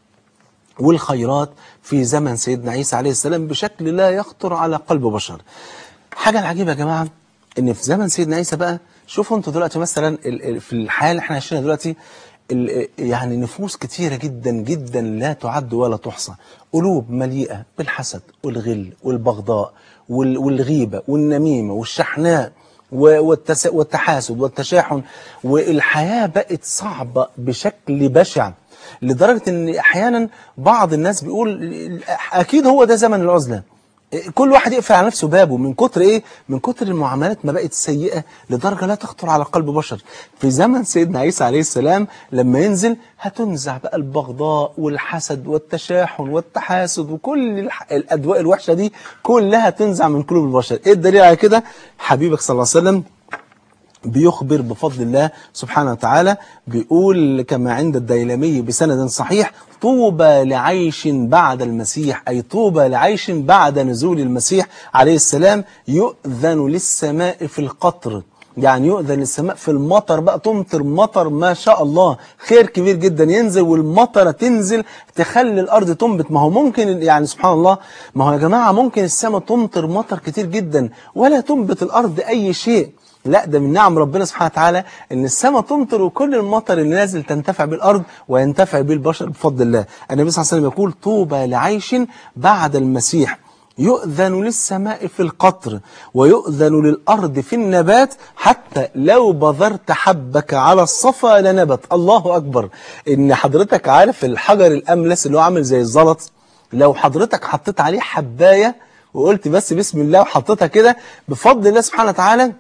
والخيرات في زمن سيدنا عيسى عليه السلام بشكل لا يخطر على قلب بشر حاجة العجيبة يا جماعة ان في زمن سيدنا عيسى بقى شوفوا انتوا دلوقتي مثلا ال- ال- في الحياة اللي احنا عايشينها دلوقتي ال- يعني نفوس كتيرة جدا جدا لا تعد ولا تحصى قلوب مليئة بالحسد والغل والبغضاء وال- والغيبة والنميمة والشحناء و- والتس- والتحاسد والتشاحن والحياة بقت صعبة بشكل بشع لدرجة ان احيانا بعض الناس بيقول اكيد هو ده زمن العزلة كل واحد يقفل على نفسه بابه من كتر ايه من كتر المعاملات ما بقت سيئة لدرجة لا تخطر على قلب بشر في زمن سيدنا عيسى عليه السلام لما ينزل هتنزع بقى البغضاء والحسد والتشاحن والتحاسد وكل الح- الأدواء الوحشة دي كلها تنزع من قلوب البشر ايه الدليل على كده حبيبك صلى الله عليه وسلم بيخبر بفضل الله سبحانه وتعالى بيقول كما عند الديلمي بسند صحيح طوبى لعيش بعد المسيح أي طوبى لعيش بعد نزول المسيح عليه السلام يؤذن للسماء في القطر يعني يؤذن للسماء في المطر بقى تمطر مطر ما شاء الله خير كبير جدا ينزل والمطرة تنزل تخلي الأرض تنبت ما هو ممكن يعني سبحان الله ما هو يا جماعة ممكن السماء تمطر مطر كتير جدا ولا تنبت الأرض أي شيء لا ده من نعم ربنا سبحانه وتعالى ان السماء تمطر وكل المطر اللي نازل تنتفع بالارض وينتفع به البشر بفضل الله النبي صلى الله عليه وسلم يقول طوبى لعيش بعد المسيح يؤذن للسماء في القطر ويؤذن للأرض في النبات حتى لو بذرت حبك على الصفا لنبت الله أكبر إن حضرتك عارف الحجر الأملس اللي هو عامل زي الزلط لو حضرتك حطيت عليه حباية وقلت بس بسم الله وحطيتها كده بفضل الله سبحانه وتعالى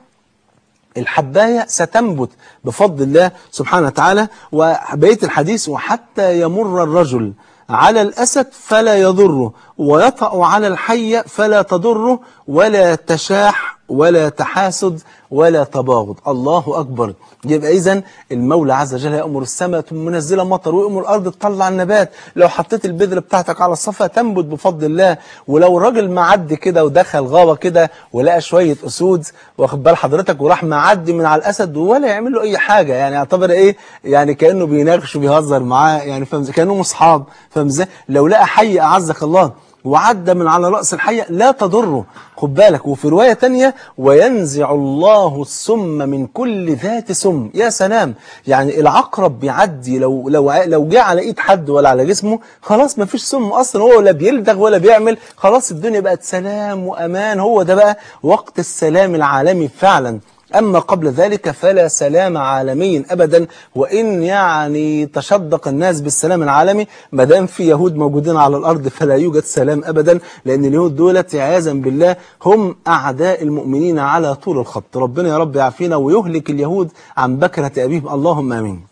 الحباية ستنبت بفضل الله سبحانه وتعالى وبقية الحديث وحتى يمر الرجل على الأسد فلا يضره ويطأ على الحي فلا تضره ولا تشاح ولا تحاسد ولا تباغض الله أكبر يبقى إذا المولى عز وجل يأمر السماء منزلة مطر ويأمر الأرض تطلع النبات لو حطيت البذرة بتاعتك على الصفا تنبت بفضل الله ولو راجل معدي كده ودخل غابة كده ولقى شوية أسود واخد بال حضرتك وراح معدي من على الأسد ولا يعمل له أي حاجة يعني يعتبر إيه يعني كأنه بيناقش وبيهزر معاه يعني فاهم إزاي؟ كأنهم أصحاب فاهم إزاي لو لقى حي أعزك الله وعدى من على رأس الحية لا تضره خد بالك وفي رواية تانية وينزع الله السم من كل ذات سم يا سلام يعني العقرب بيعدي لو لو لو جه على ايد حد ولا على جسمه خلاص ما فيش سم اصلا هو لا بيلدغ ولا بيعمل خلاص الدنيا بقت سلام وامان هو ده بقى وقت السلام العالمي فعلا أما قبل ذلك فلا سلام عالمي أبدا وإن يعني تشدق الناس بالسلام العالمي ما دام في يهود موجودين على الأرض فلا يوجد سلام أبدا لأن اليهود دولت عياذا بالله هم أعداء المؤمنين على طول الخط ربنا يا رب يعافينا ويهلك اليهود عن بكرة أبيهم اللهم آمين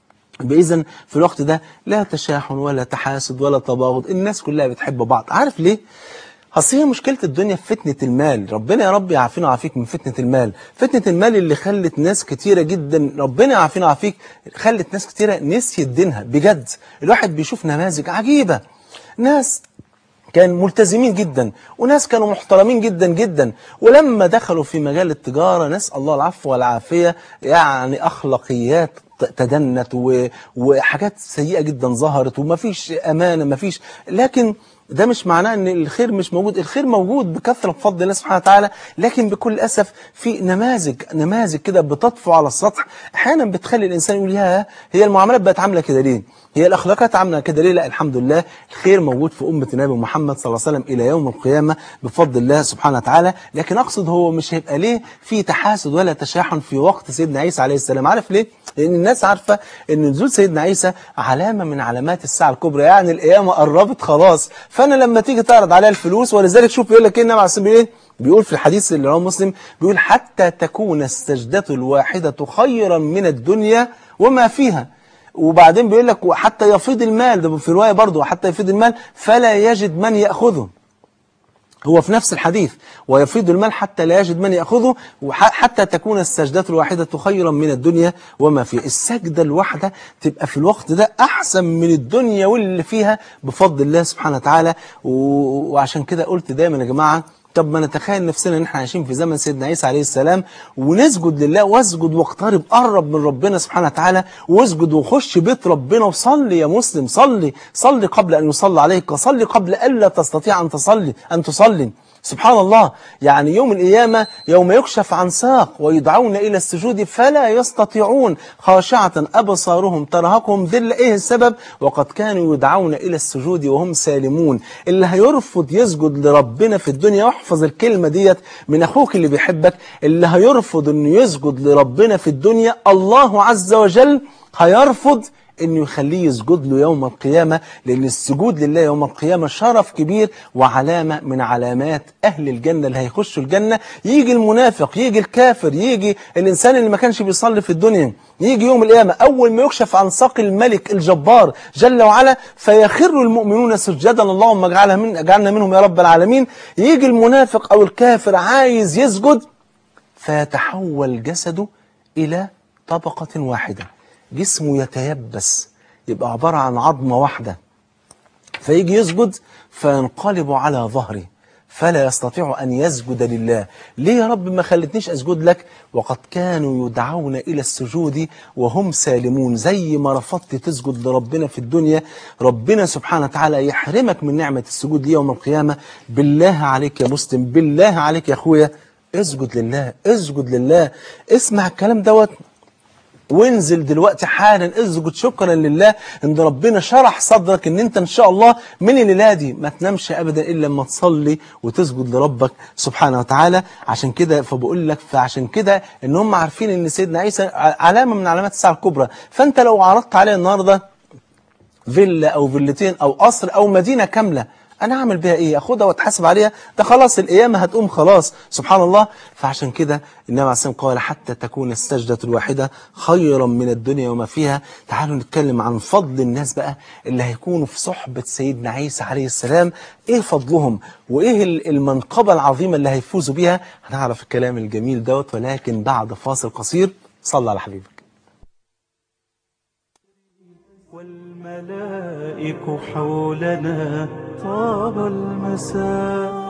بإذن في الوقت ده لا تشاحن ولا تحاسد ولا تباغض الناس كلها بتحب بعض عارف ليه؟ اصل هي مشكله الدنيا في فتنه المال ربنا يا رب يعافينا ويعافيك من فتنه المال فتنه المال اللي خلت ناس كتيره جدا ربنا يعافينا ويعافيك خلت ناس كتيره نسيت دينها بجد الواحد بيشوف نماذج عجيبه ناس كان ملتزمين جدا وناس كانوا محترمين جدا جدا ولما دخلوا في مجال التجارة نسأل الله العفو والعافية يعني أخلاقيات تدنت و... وحاجات سيئة جدا ظهرت ومفيش أمانة مفيش لكن ده مش معناه ان الخير مش موجود الخير موجود بكثرة بفضل الله سبحانه وتعالى لكن بكل أسف في نماذج نماذج كده بتطفو على السطح احيانا بتخلي الإنسان يقول يا هي المعاملات بقت عاملة كده ليه هي الأخلاقات عاملة كده ليه لا الحمد لله الخير موجود في أمة النبي محمد صلى الله عليه وسلم إلى يوم القيامة بفضل الله سبحانه وتعالى لكن أقصد هو مش هيبقى ليه في تحاسد ولا تشاحن في وقت سيدنا عيسى عليه السلام عارف ليه لأن الناس عارفة أن نزول سيدنا عيسى علامة من علامات الساعة الكبرى يعني القيامة قربت خلاص فأنا لما تيجي تعرض عليها الفلوس ولذلك شوف يقول لك إيه النبي عليه الصلاة والسلام بيقول في الحديث اللي رواه مسلم بيقول حتى تكون السجدة الواحدة خيرا من الدنيا وما فيها وبعدين بيقول لك وحتى يفيض المال ده في رواية برضه وحتى يفيض المال فلا يجد من يأخذه هو في نفس الحديث ويفيض المال حتى لا يجد من يأخذه وحتى تكون السجدة الواحدة خيرا من الدنيا وما فيها السجدة الواحدة تبقى في الوقت ده أحسن من الدنيا واللي فيها بفضل الله سبحانه وتعالى وعشان كده قلت دايما يا جماعة طب ما نتخيل نفسنا ان احنا عايشين في زمن سيدنا عيسى عليه السلام ونسجد لله واسجد واقترب قرب من ربنا سبحانه وتعالى واسجد وخش بيت ربنا وصلي يا مسلم صلي صلي قبل ان يصلى عليك صلي قبل الا تستطيع ان تصلي ان تصلي سبحان الله يعني يوم القيامة يوم يكشف عن ساق ويدعون إلى السجود فلا يستطيعون خاشعة أبصارهم ترهقهم ذل إيه السبب وقد كانوا يدعون إلى السجود وهم سالمون اللي هيرفض يسجد لربنا في الدنيا واحفظ الكلمة ديت من أخوك اللي بيحبك اللي هيرفض أنه يسجد لربنا في الدنيا الله عز وجل هيرفض انه يخليه يسجد له يوم القيامة لان السجود لله يوم القيامة شرف كبير وعلامة من علامات اهل الجنة اللي هيخشوا الجنة يجي المنافق يجي الكافر يجي الانسان اللي ما كانش بيصلي في الدنيا يجي يوم القيامة أول ما يكشف عن ساق الملك الجبار جل وعلا فيخر المؤمنون سجدا اللهم اجعلنا من اجعلنا منهم يا رب العالمين يجي المنافق أو الكافر عايز يسجد فيتحول جسده إلى طبقة واحدة جسمه يتيبس يبقى عبارة عن عظمة واحدة فيجي يسجد فينقلب على ظهره فلا يستطيع أن يسجد لله ليه يا رب ما خلتنيش أسجد لك وقد كانوا يدعون إلى السجود وهم سالمون زي ما رفضت تسجد لربنا في الدنيا ربنا سبحانه وتعالى يحرمك من نعمة السجود يوم القيامة بالله عليك يا مسلم بالله عليك يا أخويا اسجد لله اسجد لله اسمع الكلام دوت وانزل دلوقتي حالا اسجد شكرا لله ان ربنا شرح صدرك ان انت ان شاء الله من الليله دي ما تنامش ابدا الا لما تصلي وتسجد لربك سبحانه وتعالى عشان كده فبقول لك فعشان كده ان هم عارفين ان سيدنا عيسى علامه من علامات الساعه الكبرى فانت لو عرضت عليه النهارده فيلا او فيلتين او قصر او مدينه كامله انا اعمل بيها ايه اخدها واتحاسب عليها ده خلاص القيامه هتقوم خلاص سبحان الله فعشان كده النبي عليه الصلاه والسلام قال حتى تكون السجده الواحده خيرا من الدنيا وما فيها تعالوا نتكلم عن فضل الناس بقى اللي هيكونوا في صحبه سيدنا عيسى عليه السلام ايه فضلهم وايه ال- المنقبه العظيمه اللي هيفوزوا بيها هنعرف الكلام الجميل دوت ولكن بعد فاصل قصير صلى على حبيبك والملائك حولنا طاب المساء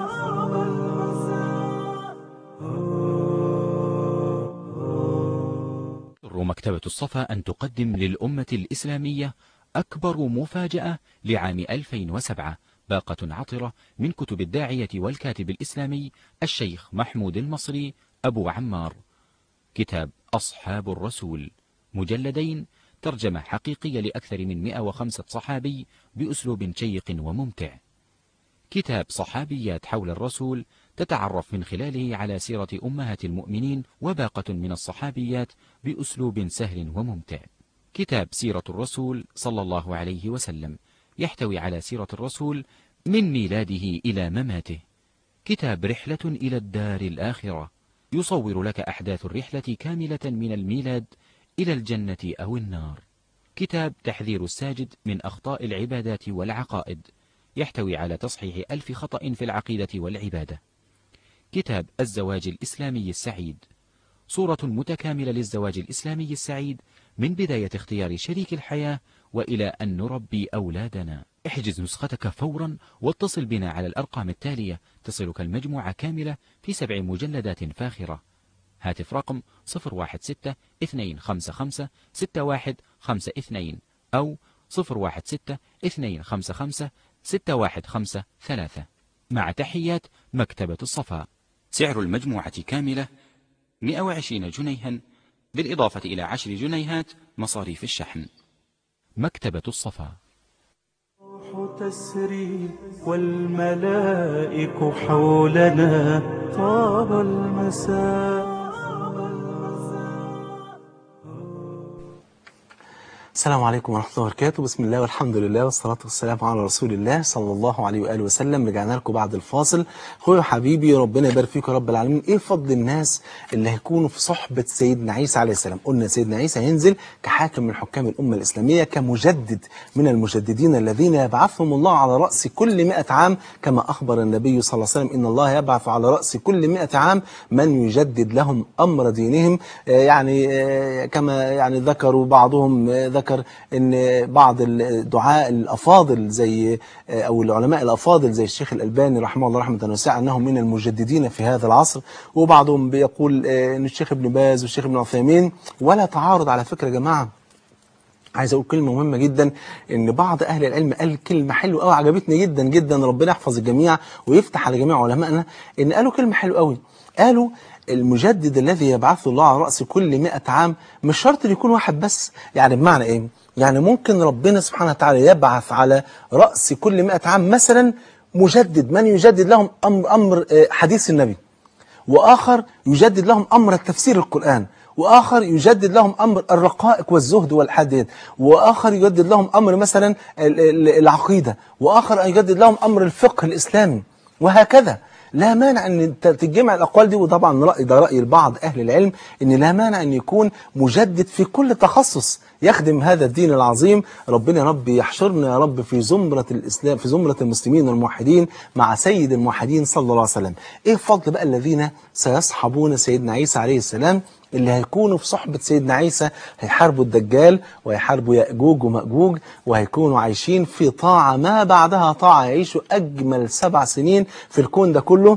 تسر مكتبة الصفا أن تقدم للأمة الإسلامية أكبر مفاجأة لعام 2007 باقة عطرة من كتب الداعية والكاتب الإسلامي الشيخ محمود المصري أبو عمار كتاب أصحاب الرسول مجلدين ترجمة حقيقية لأكثر من 105 صحابي بأسلوب شيق وممتع كتاب صحابيات حول الرسول تتعرف من خلاله على سيرة أمهات المؤمنين وباقة من الصحابيات بأسلوب سهل وممتع. كتاب سيرة الرسول صلى الله عليه وسلم يحتوي على سيرة الرسول من ميلاده إلى مماته. كتاب رحلة إلى الدار الآخرة يصور لك أحداث الرحلة كاملة من الميلاد إلى الجنة أو النار. كتاب تحذير الساجد من أخطاء العبادات والعقائد يحتوي على تصحيح ألف خطأ في العقيدة والعبادة. كتاب الزواج الإسلامي السعيد صورة متكاملة للزواج الإسلامي السعيد من بداية اختيار شريك الحياة وإلى أن نربي أولادنا احجز نسختك فورا واتصل بنا على الأرقام التالية تصلك المجموعة كاملة في سبع مجلدات فاخرة هاتف رقم 016 255 6152 أو 016 255 6153 مع تحيات مكتبة الصفا سعر المجموعة كاملة 120 جنيها بالإضافة إلى 10 جنيهات مصاريف الشحن مكتبة الصفا الروح تسري والملائك حولنا طاب المساء السلام عليكم ورحمة الله وبركاته بسم الله والحمد لله والصلاة والسلام على رسول الله صلى الله عليه وآله وسلم رجعنا لكم بعد الفاصل أخويا وحبيبي ربنا يبارك فيك يا رب العالمين إيه فضل الناس اللي هيكونوا في صحبة سيدنا عيسى عليه السلام قلنا سيدنا عيسى هينزل كحاكم من حكام الأمة الإسلامية كمجدد من المجددين الذين يبعثهم الله على رأس كل مئة عام كما أخبر النبي صلى الله عليه وسلم إن الله يبعث على رأس كل مئة عام من يجدد لهم أمر دينهم آه، يعني آه، كما يعني ذكروا بعضهم آه، ذكر ان بعض الدعاء الافاضل زي او العلماء الافاضل زي الشيخ الالباني رحمه الله رحمه واسعه انهم من المجددين في هذا العصر وبعضهم بيقول آه، ان الشيخ ابن باز والشيخ ابن عثيمين ولا تعارض على فكره يا جماعه عايز اقول كلمه مهمه جدا ان بعض اهل العلم قال كلمه حلوه قوي عجبتني جدا جدا ربنا يحفظ الجميع ويفتح على جميع علمائنا ان قالوا كلمه حلوه قوي قالوا المجدد الذي يبعثه الله على راس كل 100 عام مش شرط يكون واحد بس يعني بمعنى ايه يعني ممكن ربنا سبحانه وتعالى يبعث على راس كل 100 عام مثلا مجدد من يجدد لهم امر امر آه، حديث النبي وآخر يجدد لهم أمر تفسير القرآن وآخر يجدد لهم أمر الرقائق والزهد والحديد وآخر يجدد لهم أمر مثلا ال- ال- العقيدة وآخر يجدد لهم أمر الفقه الإسلامي وهكذا لا مانع ان ت- تتجمع الاقوال دي وطبعا راي ده راي بعض اهل العلم ان لا مانع ان يكون مجدد في كل تخصص يخدم هذا الدين العظيم ربنا يا رب يحشرنا يا رب في زمرة الإسلام في زمرة المسلمين الموحدين مع سيد الموحدين صلى الله عليه وسلم إيه فضل بقى الذين سيصحبون سيدنا عيسى عليه السلام اللي هيكونوا في صحبة سيدنا عيسى هيحاربوا الدجال وهيحاربوا يأجوج ومأجوج وهيكونوا عايشين في طاعة ما بعدها طاعة يعيشوا أجمل سبع سنين في الكون ده كله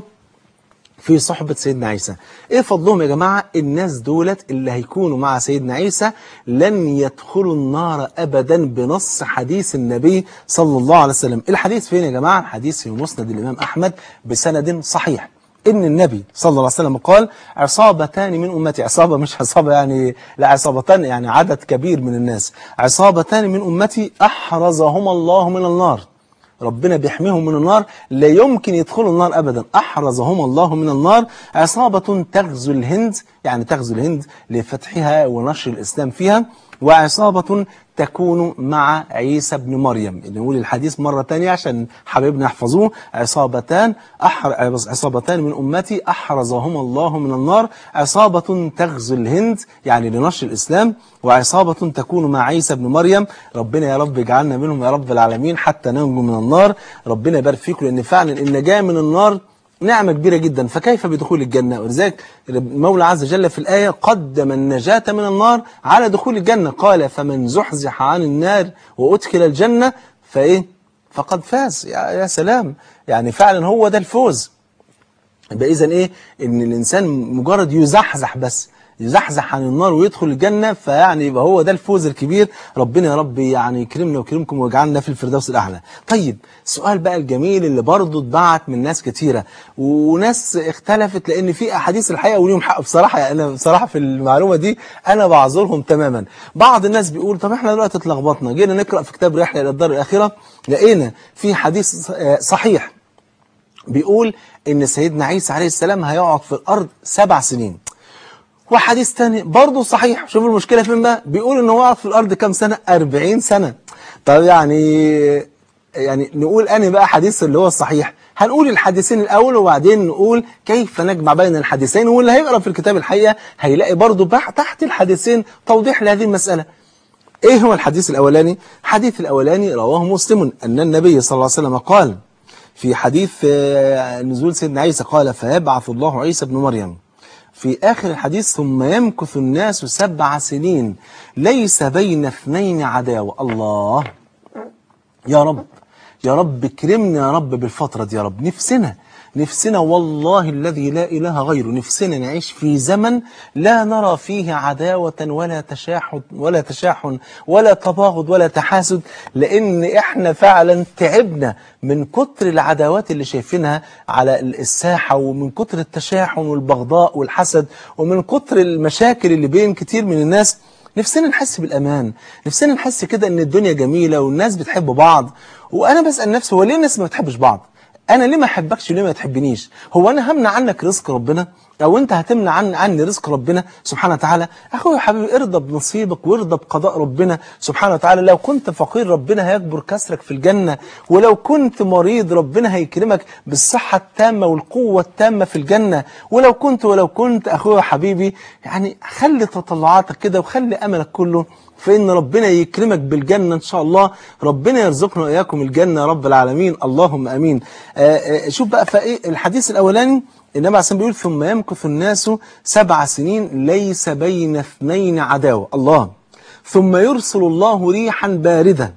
في صحبة سيدنا عيسى ايه فضلهم يا جماعة الناس دولت اللي هيكونوا مع سيدنا عيسى لن يدخلوا النار ابدا بنص حديث النبي صلى الله عليه وسلم الحديث فين يا جماعة الحديث في مسند الامام احمد بسند صحيح ان النبي صلى الله عليه وسلم قال عصابتان من امتي عصابة مش عصابة يعني لا عصابتان يعني عدد كبير من الناس عصابتان من امتي احرزهما الله من النار ربنا بيحميهم من النار لا يمكن يدخلوا النار ابدا احرزهم الله من النار عصابه تغزو الهند يعني تغزو الهند لفتحها ونشر الاسلام فيها وعصابه تكون مع عيسى بن مريم نقول الحديث مرة تانية عشان حبيبنا يحفظوه عصابتان أحر... عصابتان من أمتي أحرزهما الله من النار عصابة تغزو الهند يعني لنشر الإسلام وعصابة تكون مع عيسى بن مريم ربنا يا رب يجعلنا منهم يا رب العالمين حتى ننجو من النار ربنا يبارك فيكم لأن فعلا النجاة من النار نعمة كبيرة جدا فكيف بدخول الجنة ولذلك المولى عز وجل في الآية قدم النجاة من النار على دخول الجنة قال فمن زحزح عن النار وأدخل الجنة فإيه فقد فاز يا, يا سلام يعني فعلا هو ده الفوز يبقى إذا إيه إن الإنسان مجرد يزحزح بس يزحزح عن النار ويدخل الجنة فيعني يبقى هو ده الفوز الكبير ربنا يا رب يعني يكرمنا ويكرمكم ويجعلنا في الفردوس الأعلى طيب السؤال بقى الجميل اللي برضه اتبعت من ناس كتيرة وناس اختلفت لأن في أحاديث الحقيقة وليهم حق بصراحة يعني أنا بصراحة في المعلومة دي أنا بعذرهم تماما بعض الناس بيقول طب احنا دلوقتي اتلخبطنا جينا نقرأ في كتاب رحلة إلى الدار الآخرة لقينا في حديث صحيح بيقول إن سيدنا عيسى عليه السلام هيقعد في الأرض سبع سنين وحديث تاني برضه صحيح شوف المشكلة فين بقى بيقول ان هو قعد في الارض كام سنة 40 سنة طب يعني يعني نقول اني بقى حديث اللي هو الصحيح هنقول الحديثين الاول وبعدين نقول كيف نجمع بين الحديثين واللي هيقرا في الكتاب الحقيقة هيلاقي برضه تحت الحديثين توضيح لهذه المسألة ايه هو الحديث الاولاني الحديث الاولاني رواه مسلم ان النبي صلى الله عليه وسلم قال في حديث نزول سيدنا عيسى قال فيبعث الله عيسى ابن مريم في آخر الحديث ثم يمكث الناس سبع سنين ليس بين اثنين عداوة الله يا رب يا رب اكرمنا يا رب بالفترة دي يا رب نفسنا نفسنا والله الذي لا إله غيره نفسنا نعيش في زمن لا نرى فيه عداوة ولا تشاحن ولا تشاحن ولا تباغض ولا تحاسد لأن إحنا فعلا تعبنا من كتر العداوات اللي شايفينها على الساحة ومن كتر التشاحن والبغضاء والحسد ومن كتر المشاكل اللي بين كتير من الناس نفسنا نحس بالأمان نفسنا نحس كده ان الدنيا جميلة والناس بتحب بعض وأنا بسأل نفسي هو ليه الناس ما بتحبش بعض انا ليه ما احبكش وليه ما تحبنيش هو انا همنع عنك رزق ربنا او انت هتمنع عن عني رزق ربنا سبحانه وتعالى اخويا يا حبيبي ارضى بنصيبك وارضى بقضاء ربنا سبحانه وتعالى لو كنت فقير ربنا هيكبر كسرك في الجنة ولو كنت مريض ربنا هيكرمك بالصحة التامة والقوة التامة في الجنة ولو كنت ولو كنت اخويا حبيبي يعني خلي تطلعاتك كده وخلي املك كله فإن ربنا يكرمك بالجنة إن شاء الله ربنا يرزقنا وإياكم الجنة يا رب العالمين اللهم أمين آآ آآ شوف بقى فإيه الحديث الأولاني النبي عليه بيقول ثم يمكث الناس سبع سنين ليس بين اثنين عداوة الله ثم يرسل الله ريحا باردة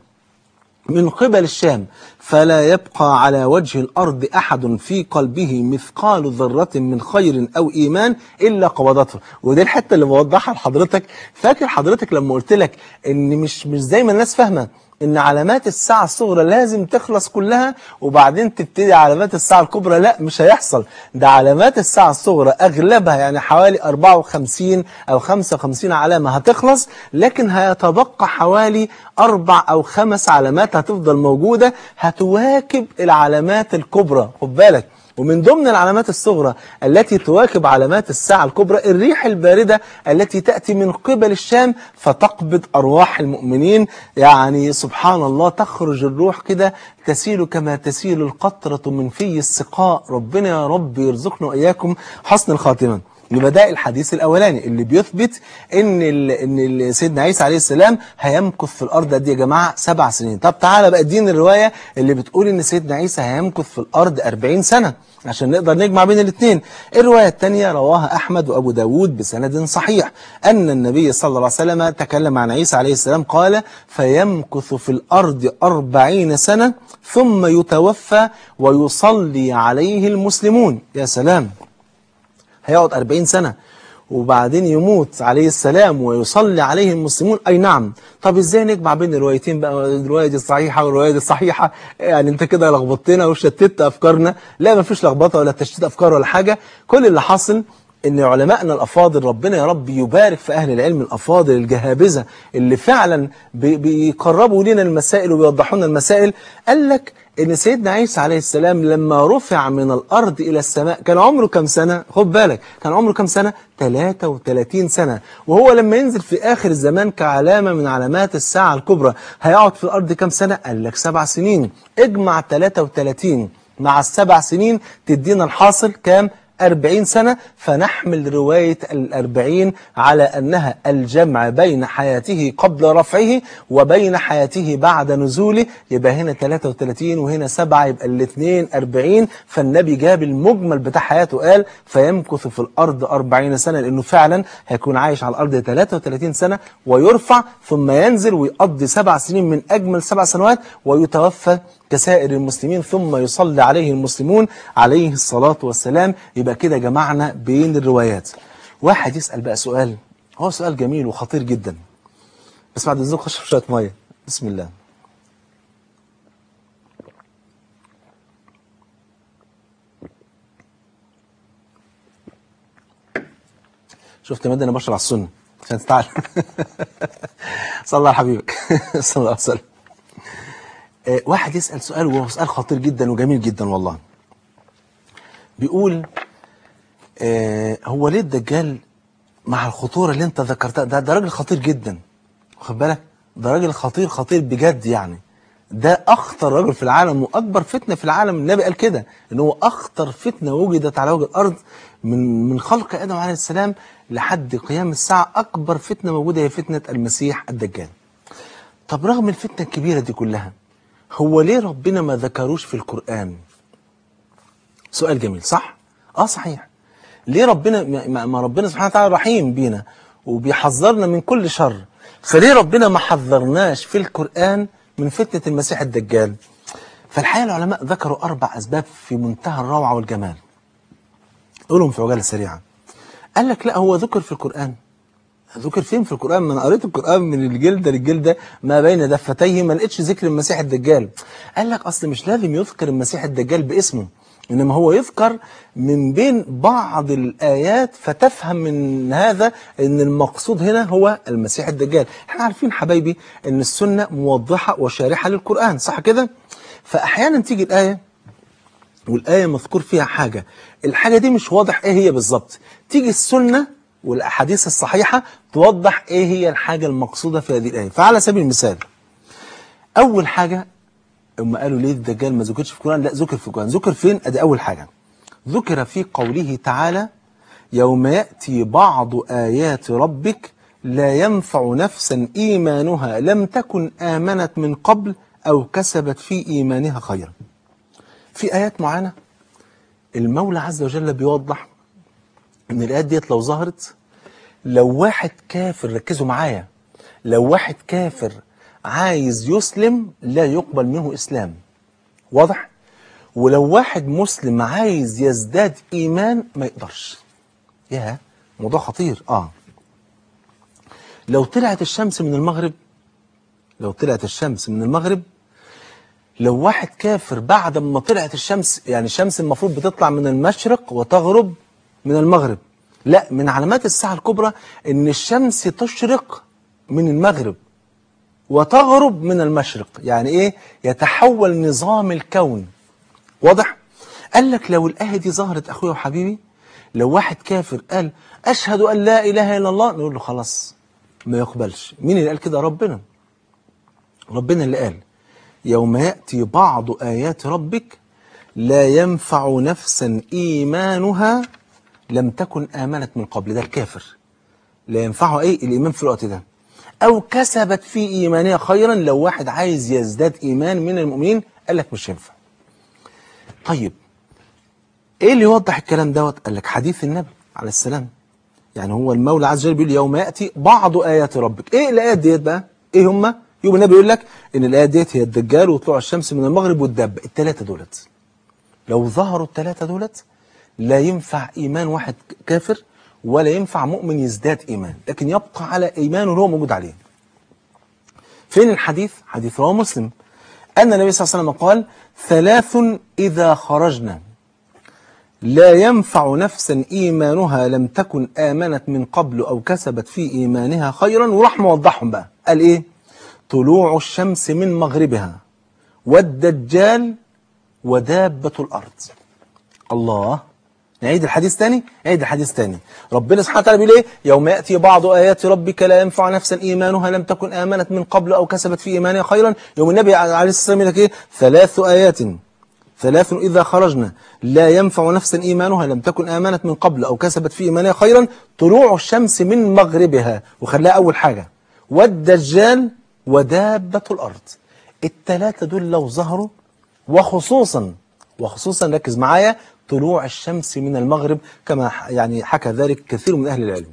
من قبل الشام فلا يبقى على وجه الأرض أحد في قلبه مثقال ذرة من خير أو إيمان إلا قبضته ودي الحتة اللي بوضحها لحضرتك فاكر حضرتك لما قلت لك إن مش مش زي ما الناس فاهمة إن علامات الساعة الصغرى لازم تخلص كلها وبعدين تبتدي علامات الساعة الكبرى لا مش هيحصل ده علامات الساعة الصغرى أغلبها يعني حوالي 54 أو 55 علامة هتخلص لكن هيتبقى حوالي أربع أو خمس علامات هتفضل موجودة هتواكب العلامات الكبرى خد بالك ومن ضمن العلامات الصغرى التي تواكب علامات الساعة الكبرى الريح الباردة التي تأتي من قبل الشام فتقبض أرواح المؤمنين يعني سبحان الله تخرج الروح كده تسيل كما تسيل القطرة من في السقاء ربنا يا رب يرزقنا وإياكم حسن الخاتمة يبقى ده الحديث الاولاني اللي بيثبت ان ال ان ال سيدنا عيسى عليه السلام هيمكث في الارض دي يا جماعه سبع سنين طب تعالى بقى اديني الروايه اللي بتقول ان سيدنا عيسى هيمكث في الارض 40 سنه عشان نقدر نجمع بين الاثنين الروايه الثانيه رواها احمد وابو داود بسند صحيح ان النبي صلى الله عليه وسلم تكلم عن عيسى عليه السلام قال فيمكث في الارض 40 سنه ثم يتوفى ويصلي عليه المسلمون يا سلام هيقعد 40 سنة وبعدين يموت عليه السلام ويصلي عليه المسلمون أي نعم طب إزاي نجمع بين الروايتين بقى الرواية دي الصحيحة والرواية دي الصحيحة يعني أنت كده لخبطتنا وشتت أفكارنا لا ما فيش لخبطة ولا تشتيت أفكار ولا حاجة كل اللي حاصل ان علمائنا الافاضل ربنا يا رب يبارك في اهل العلم الافاضل الجهابذه اللي فعلا بي- بيقربوا لنا المسائل وبيوضحوا لنا المسائل قال لك ان سيدنا عيسى عليه السلام لما رفع من الارض الى السماء كان عمره كم سنه خد بالك كان عمره كم سنه 33 سنه وهو لما ينزل في اخر الزمان كعلامه من علامات الساعه الكبرى هيقعد في الارض كم سنه قال لك سبع سنين اجمع 33 مع السبع سنين تدينا الحاصل كام 40 سنة فنحمل رواية الأربعين على أنها الجمع بين حياته قبل رفعه وبين حياته بعد نزوله يبقى هنا 33 وهنا 7 يبقى الاثنين 40 فالنبي جاب المجمل بتاع حياته قال فيمكث في الأرض 40 سنة لأنه فعلا هيكون عايش على الأرض 33 سنة ويرفع ثم ينزل ويقضي سبع سنين من أجمل سبع سنوات ويتوفى كسائر المسلمين ثم يصلي عليه المسلمون عليه الصلاة والسلام يبقى كده جمعنا بين الروايات واحد يسأل بقى سؤال هو سؤال جميل وخطير جدا بس بعد اذنك اشرب شوية مية بسم الله شفت يا مادة انا بشرب على السنة عشان تتعلم صلى على حبيبك صلى الله عليه وسلم آه، واحد يسأل سؤال وهو سؤال خطير جدا وجميل جدا والله بيقول آه هو ليه الدجال مع الخطورة اللي انت ذكرتها ده, ده راجل خطير جدا واخد بالك ده راجل خطير خطير بجد يعني ده اخطر رجل في العالم واكبر فتنة في العالم النبي قال كده ان هو اخطر فتنة وجدت على وجه الارض من من خلق ادم عليه السلام لحد قيام الساعة اكبر فتنة موجودة هي فتنة المسيح الدجال طب رغم الفتنة الكبيرة دي كلها هو ليه ربنا ما ذكروش في القرآن سؤال جميل صح اه صحيح ليه ربنا ما ما ربنا سبحانه وتعالى رحيم بينا وبيحذرنا من كل شر فليه ربنا ما حذرناش في القرآن من فتنة المسيح الدجال فالحقيقة العلماء ذكروا أربع أسباب في منتهى الروعة والجمال قولهم في عجالة سريعة قال لك لا هو ذكر في القرآن ذكر فين في القرآن ما أنا قريت القرآن من الجلدة للجلدة ما بين دفتيه ما لقيتش ذكر المسيح الدجال قال لك أصل مش لازم يذكر المسيح الدجال باسمه إنما هو يذكر من بين بعض الآيات فتفهم من هذا إن المقصود هنا هو المسيح الدجال احنا عارفين حبايبي إن السنة موضحة وشارحة للقرآن صح كده فأحيانا تيجي الآية والآية مذكور فيها حاجة الحاجة دي مش واضح إيه هي بالظبط تيجي السنة والأحاديث الصحيحة توضح إيه هي الحاجة المقصودة في هذه الآية فعلى سبيل المثال أول حاجة هم قالوا ليه الدجال ما ذكرش في القرآن لا ذكر في القرآن ذكر فين أدي أول حاجة ذكر في قوله تعالى يوم يأتي بعض آيات ربك لا ينفع نفسا إيمانها لم تكن آمنت من قبل أو كسبت في إيمانها خيرا في آيات معينة المولى عز وجل بيوضح ان الآيات ديت لو ظهرت لو واحد كافر ركزوا معايا لو واحد كافر عايز يسلم لا يقبل منه إسلام واضح ولو واحد مسلم عايز يزداد إيمان ما يقدرش يا موضوع خطير آه لو طلعت الشمس من المغرب لو طلعت الشمس من المغرب لو واحد كافر بعد ما طلعت الشمس يعني الشمس المفروض بتطلع من المشرق وتغرب من المغرب لا من علامات الساعة الكبرى ان الشمس تشرق من المغرب وتغرب من المشرق يعني ايه يتحول نظام الكون واضح قال لك لو الآية دي ظهرت أخويا وحبيبي لو واحد كافر قال أشهد أن لا إله إلا الله نقول له خلاص ما يقبلش مين اللي قال كده ربنا ربنا اللي قال يوم يأتي بعض آيات ربك لا ينفع نفسا إيمانها لم تكن آمنت من قبل ده الكافر لا ينفعه أي الإيمان في الوقت ده أو كسبت في إيمانها خيرا لو واحد عايز يزداد إيمان من المؤمنين قال لك مش ينفع طيب إيه اللي يوضح الكلام دوت قال لك حديث النبي عليه السلام يعني هو المولى عز وجل بيقول يوم يأتي بعض آيات ربك إيه الآيات ديت بقى إيه هما يوم النبي يقول لك إن الآيات ديت هي الدجال وطلوع الشمس من المغرب والدب الثلاثة دولت لو ظهروا الثلاثة دولت لا ينفع إيمان واحد كافر ولا ينفع مؤمن يزداد إيمان لكن يبقى على إيمانه اللي هو موجود عليه فين الحديث؟ حديث رواه مسلم أن النبي صلى الله عليه وسلم قال ثلاث إذا خرجنا لا ينفع نفسا إيمانها لم تكن آمنت من قبل أو كسبت في إيمانها خيرا وراح موضحهم بقى قال إيه طلوع الشمس من مغربها والدجال ودابة الأرض الله نعيد الحديث تاني نعيد الحديث تاني ربنا سبحانه وتعالى بيقول ايه يوم ياتي بعض ايات ربك لا ينفع نفسا ايمانها لم تكن امنت من قبل او كسبت في ايمانها خيرا يوم النبي عليه الصلاه والسلام يقول لك ايه ثلاث ايات ثلاث اذا خرجنا لا ينفع نفسا ايمانها لم تكن امنت من قبل او كسبت في ايمانها خيرا طلوع الشمس من مغربها وخلاها اول حاجه والدجال ودابه الارض الثلاثه دول لو ظهروا وخصوصا وخصوصا ركز معايا طلوع الشمس من المغرب كما ح- يعني حكى ذلك كثير من أهل العلم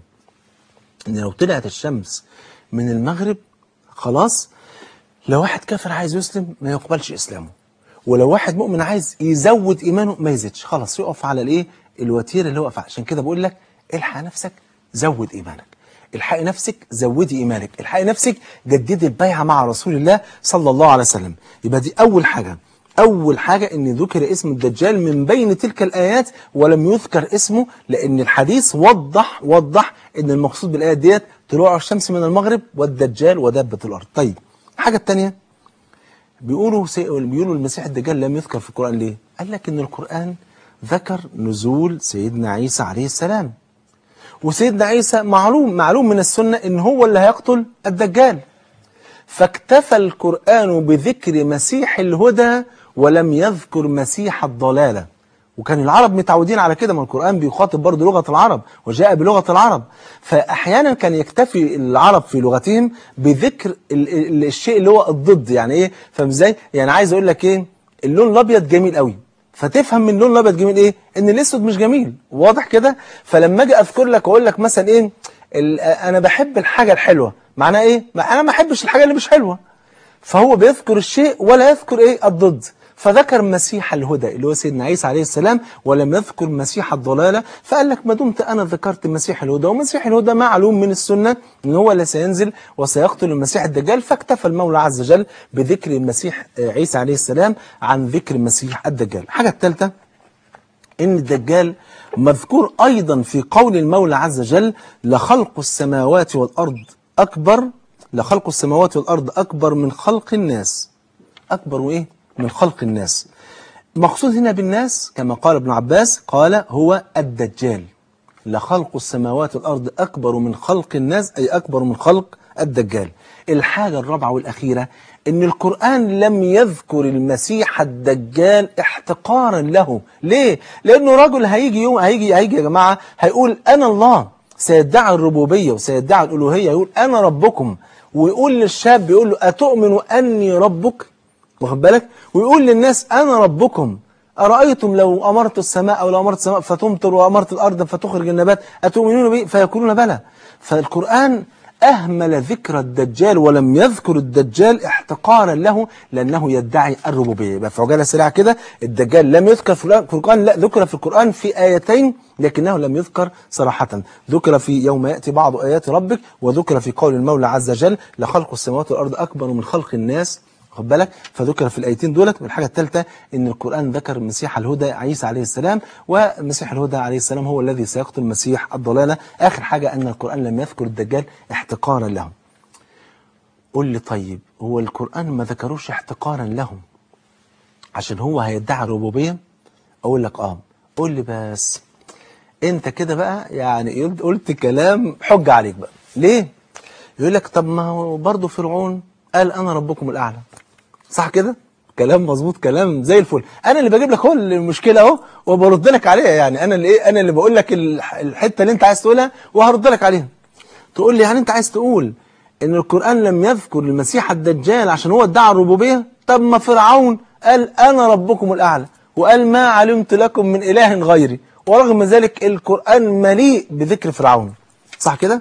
إن لو طلعت الشمس من المغرب خلاص لو واحد كافر عايز يسلم ما يقبلش إسلامه ولو واحد مؤمن عايز يزود إيمانه ما يزيدش خلاص يقف على الإيه الوتيرة اللي هو وقف عليها. عشان كده بقول لك الحق نفسك زود إيمانك الحقي نفسك زودي إيمانك الحقي نفسك جددي البيعة مع رسول الله صلى الله عليه وسلم يبقى دي أول حاجة أول حاجة إن ذكر اسم الدجال من بين تلك الآيات ولم يذكر اسمه لأن الحديث وضح وضح إن المقصود بالآيات ديت طلوع الشمس من المغرب والدجال ودابة الأرض طيب الحاجة الثانية بيقولوا سي... بيقولوا المسيح الدجال لم يذكر في القرآن ليه؟ قال لك إن القرآن ذكر نزول سيدنا عيسى عليه السلام وسيدنا عيسى معلوم معلوم من السنة إن هو اللي هيقتل الدجال فاكتفى القرآن بذكر مسيح الهدى ولم يذكر مسيح الضلالة وكان العرب متعودين على كده ما القرآن بيخاطب برضه لغة العرب وجاء بلغة العرب فأحيانا كان يكتفي العرب في لغتهم بذكر ال ال الشيء اللي هو الضد يعني ايه فاهم ازاي يعني عايز اقول لك ايه اللون الابيض جميل قوي فتفهم من اللون الابيض جميل ايه ان الاسود مش جميل واضح كده فلما اجي اذكر لك واقول لك مثلا ايه ال- انا بحب الحاجه الحلوه معناها ايه ما انا ما احبش الحاجه اللي مش حلوه فهو بيذكر الشيء ولا يذكر ايه الضد فذكر مسيح الهدى اللي هو سيدنا عيسى عليه السلام ولم يذكر مسيح الضلالة فقال لك ما دمت أنا ذكرت مسيح الهدى ومسيح الهدى معلوم من السنة أن هو اللي سينزل وسيقتل المسيح الدجال فاكتفى المولى عز وجل بذكر المسيح آه، عيسى عليه السلام عن ذكر مسيح الدجال الحاجة الثالثة إن الدجال مذكور أيضا في قول المولى عز وجل لخلق السماوات والأرض أكبر لخلق السماوات والأرض أكبر من خلق الناس أكبر وإيه؟ من خلق الناس مقصود هنا بالناس كما قال ابن عباس قال هو الدجال لخلق السماوات والأرض أكبر من خلق الناس أي أكبر من خلق الدجال الحاجة الرابعة والأخيرة إن القرآن لم يذكر المسيح الدجال احتقارا له ليه؟ لأنه رجل هيجي يوم هيجي هيجي يا جماعة هيقول أنا الله سيدعي الربوبية وسيدعي الألوهية يقول أنا ربكم ويقول للشاب يقول له أتؤمن أني ربك واخد بالك ويقول للناس أنا ربكم أرأيتم لو أمرت السماء أو لو أمرت السماء فتمطر وأمرت الأرض فتخرج النبات أتؤمنون به فيقولون بلى فالقرآن أهمل ذكر الدجال ولم يذكر الدجال احتقارا له لأنه يدعي الربوبية يبقى في عجالة سريعة كده الدجال لم يذكر في القرآن لا ذكر في القرآن في آيتين لكنه لم يذكر صراحة ذكر في يوم يأتي بعض آيات ربك وذكر في قول المولى عز وجل لخلق السماوات والأرض أكبر من خلق الناس خد بالك فذكر في الايتين دولت والحاجه الثالثه ان القران ذكر مسيح الهدى عيسى عليه السلام ومسيح الهدى عليه السلام هو الذي سيقتل مسيح الضلاله اخر حاجه ان القران لم يذكر الدجال احتقارا له قول لي طيب هو القران ما ذكروش احتقارا لهم عشان هو هيدعي الربوبيه اقول لك اه قول لي بس انت كده بقى يعني قلت- قلت كلام حجه عليك بقى ليه يقول لك طب ما هو برضه فرعون قال انا ربكم الاعلى صح كده كلام مظبوط كلام زي الفل انا اللي بجيب لك هو المشكله اهو وبرد لك عليها يعني انا اللي ايه انا اللي بقول لك الح- الحته اللي انت عايز تقولها وهرد لك عليها تقول لي يعني انت عايز تقول ان القران لم يذكر المسيح الدجال عشان هو ادعى الربوبيه طب ما فرعون قال انا ربكم الاعلى وقال ما علمت لكم من اله غيري ورغم ذلك القران مليء بذكر فرعون صح كده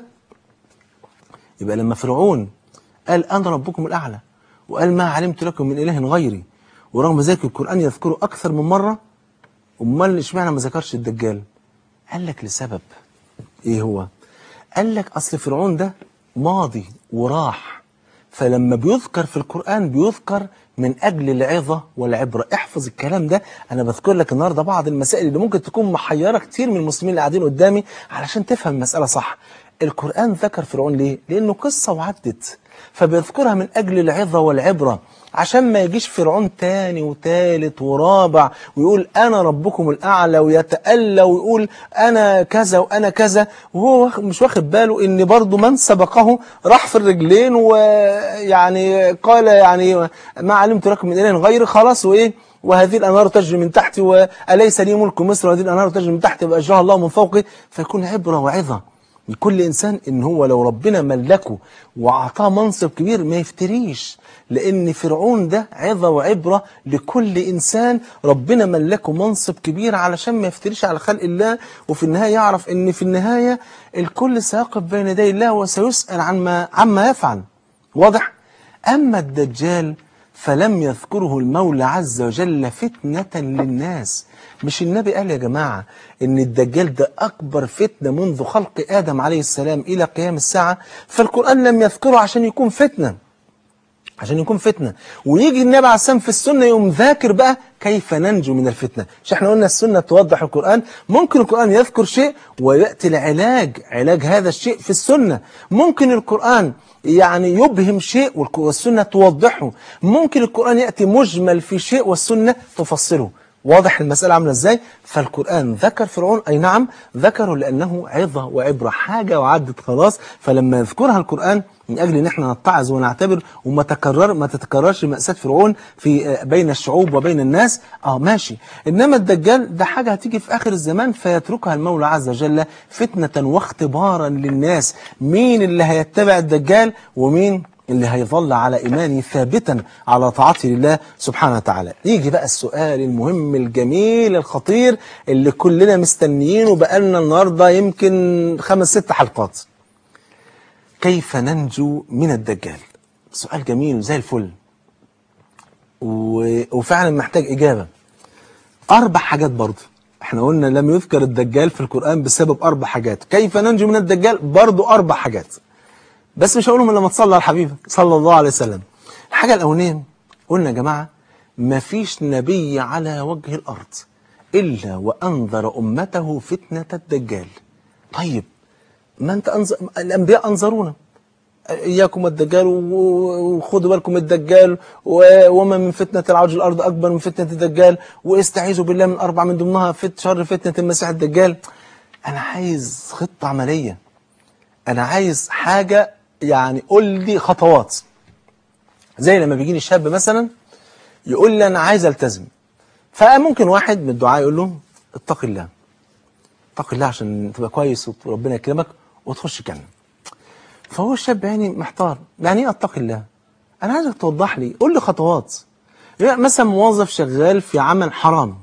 يبقى لما فرعون قال أنا ربكم الأعلى وقال ما علمت لكم من إله غيري ورغم ذلك القرآن يذكره أكثر من مرة أمال اشمعنى ما ذكرش الدجال قال لك لسبب إيه هو قال لك أصل فرعون ده ماضي وراح فلما بيذكر في القرآن بيذكر من أجل العظة والعبرة احفظ الكلام ده أنا بذكر لك النهاردة بعض المسائل اللي ممكن تكون محيرة كتير من المسلمين اللي قاعدين قدامي علشان تفهم المسألة صح القرآن ذكر فرعون ليه؟ لأنه قصة وعدت فبيذكرها من أجل العظة والعبرة عشان ما يجيش فرعون تاني وتالت ورابع ويقول أنا ربكم الأعلى ويتألى ويقول أنا كذا وأنا كذا وهو واخ- مش واخد باله إن برضه من سبقه راح في الرجلين ويعني قال يعني ما علمت لكم من إله غير خلاص وإيه وهذه الأنهار تجري من تحتي وأليس لي ملك مصر وهذه الأنهار تجري من تحتي وأجرها الله من فوقي فيكون عبرة وعظة لكل إنسان إن هو لو ربنا ملكه وأعطاه منصب كبير ما يفتريش لأن فرعون ده عظة وعبرة لكل إنسان ربنا ملكه منصب كبير علشان ما يفتريش على خلق الله وفي النهاية يعرف إن في النهاية الكل سيقف بين يدي الله وسيسأل عن ما عما يفعل واضح؟ أما الدجال فلم يذكره المولى عز وجل فتنة للناس مش النبي قال يا جماعة إن الدجال ده أكبر فتنة منذ خلق آدم عليه السلام إلى قيام الساعة فالقرآن لم يذكره عشان يكون فتنة عشان يكون فتنة ويجي النبي عليه السلام في السنة يوم ذاكر بقى كيف ننجو من الفتنة مش احنا قلنا السنة توضح القرآن ممكن القرآن يذكر شيء ويأتي العلاج علاج هذا الشيء في السنة ممكن القرآن يعني يبهم شيء والك- والسنة توضحه ممكن القرآن يأتي مجمل في شيء والسنة تفصله واضح المسألة عاملة ازاي فالقرآن ذكر فرعون أي نعم ذكره لأنه عظة وعبرة حاجة وعدت خلاص فلما يذكرها القرآن من أجل أن احنا نتعظ ونعتبر وما تكرر ما تتكررش مأساة فرعون في آه، بين الشعوب وبين الناس اه ماشي إنما الدجال ده حاجة هتيجي في آخر الزمان فيتركها المولى عز وجل فتنة واختبارا للناس مين اللي هيتبع الدجال ومين اللي هيظل على إيمانه ثابتا على طاعته لله سبحانه وتعالى يجي بقى السؤال المهم الجميل الخطير اللي كلنا مستنيينه بقالنا النهاردة يمكن خمس ست حلقات كيف ننجو من الدجال سؤال جميل زي الفل و... وفعلا محتاج إجابة أربع حاجات برضه احنا قلنا لم يذكر الدجال في القرآن بسبب أربع حاجات كيف ننجو من الدجال برضه أربع حاجات بس مش هقولهم الا لما تصلي على الحبيب صلى الله عليه وسلم الحاجة الأولانية قلنا يا جماعة مفيش نبي على وجه الأرض إلا وأنذر أمته فتنة الدجال طيب ما أنت أنظر الأنبياء أنظرونا إياكم الدجال و- وخدوا بالكم من الدجال و- وما من فتنة العرج الأرض أكبر من فتنة الدجال واستعيذوا بالله من أربع من ضمنها فت شر فتنة المسيح الدجال أنا عايز خطة عملية أنا عايز حاجة يعني قول لي خطوات زي لما بيجيني شاب مثلا يقول لي أنا عايز ألتزم فممكن واحد من الدعاء يقول له اتق الله اتق الله عشان تبقى كويس وربنا يكرمك وتخش الجنة فهو الشاب يعني محتار يعني ايه اتقي الله انا عايزك توضح لي قول لي خطوات يعني مثلا موظف شغال في عمل حرام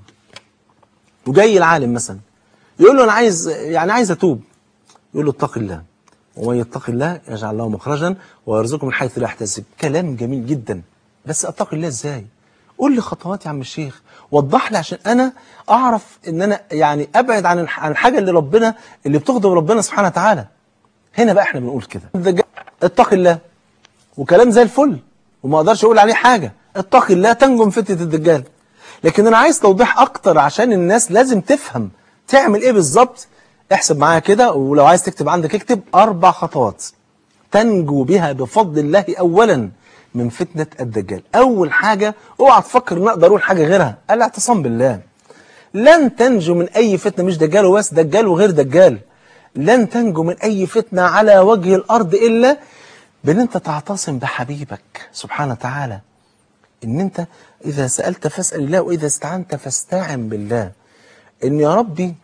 وجاي العالم مثلا يقول له انا عايز يعني عايز اتوب يقول له اتق الله ومن يتق الله يجعل له مخرجا ويرزقه من حيث لا يحتسب كلام جميل جدا بس اتقي الله ازاي قول لي خطوات يا عم الشيخ وضح لي عشان انا اعرف ان انا يعني ابعد عن الح- عن الحاجه اللي ربنا اللي بتغضب ربنا سبحانه وتعالى هنا بقى احنا بنقول كده الدجال اتق الله وكلام زي الفل وما اقدرش اقول عليه حاجه اتق الله تنجو من فتنه الدجال لكن انا عايز توضيح اكتر عشان الناس لازم تفهم تعمل ايه بالظبط احسب معايا كده ولو عايز تكتب عندك اكتب اربع خطوات تنجو بها بفضل الله اولا من فتنه الدجال اول حاجه اوعى تفكر ان اقدر اقول حاجه غيرها الاعتصام بالله لن تنجو من أي فتنة مش دجال وبس دجال وغير دجال لن تنجو من أي فتنة على وجه الأرض إلا بأن أنت تعتصم بحبيبك سبحانه وتعالى إن أنت إذا سألت فاسأل الله وإذا استعنت فاستعن بالله إن يا ربي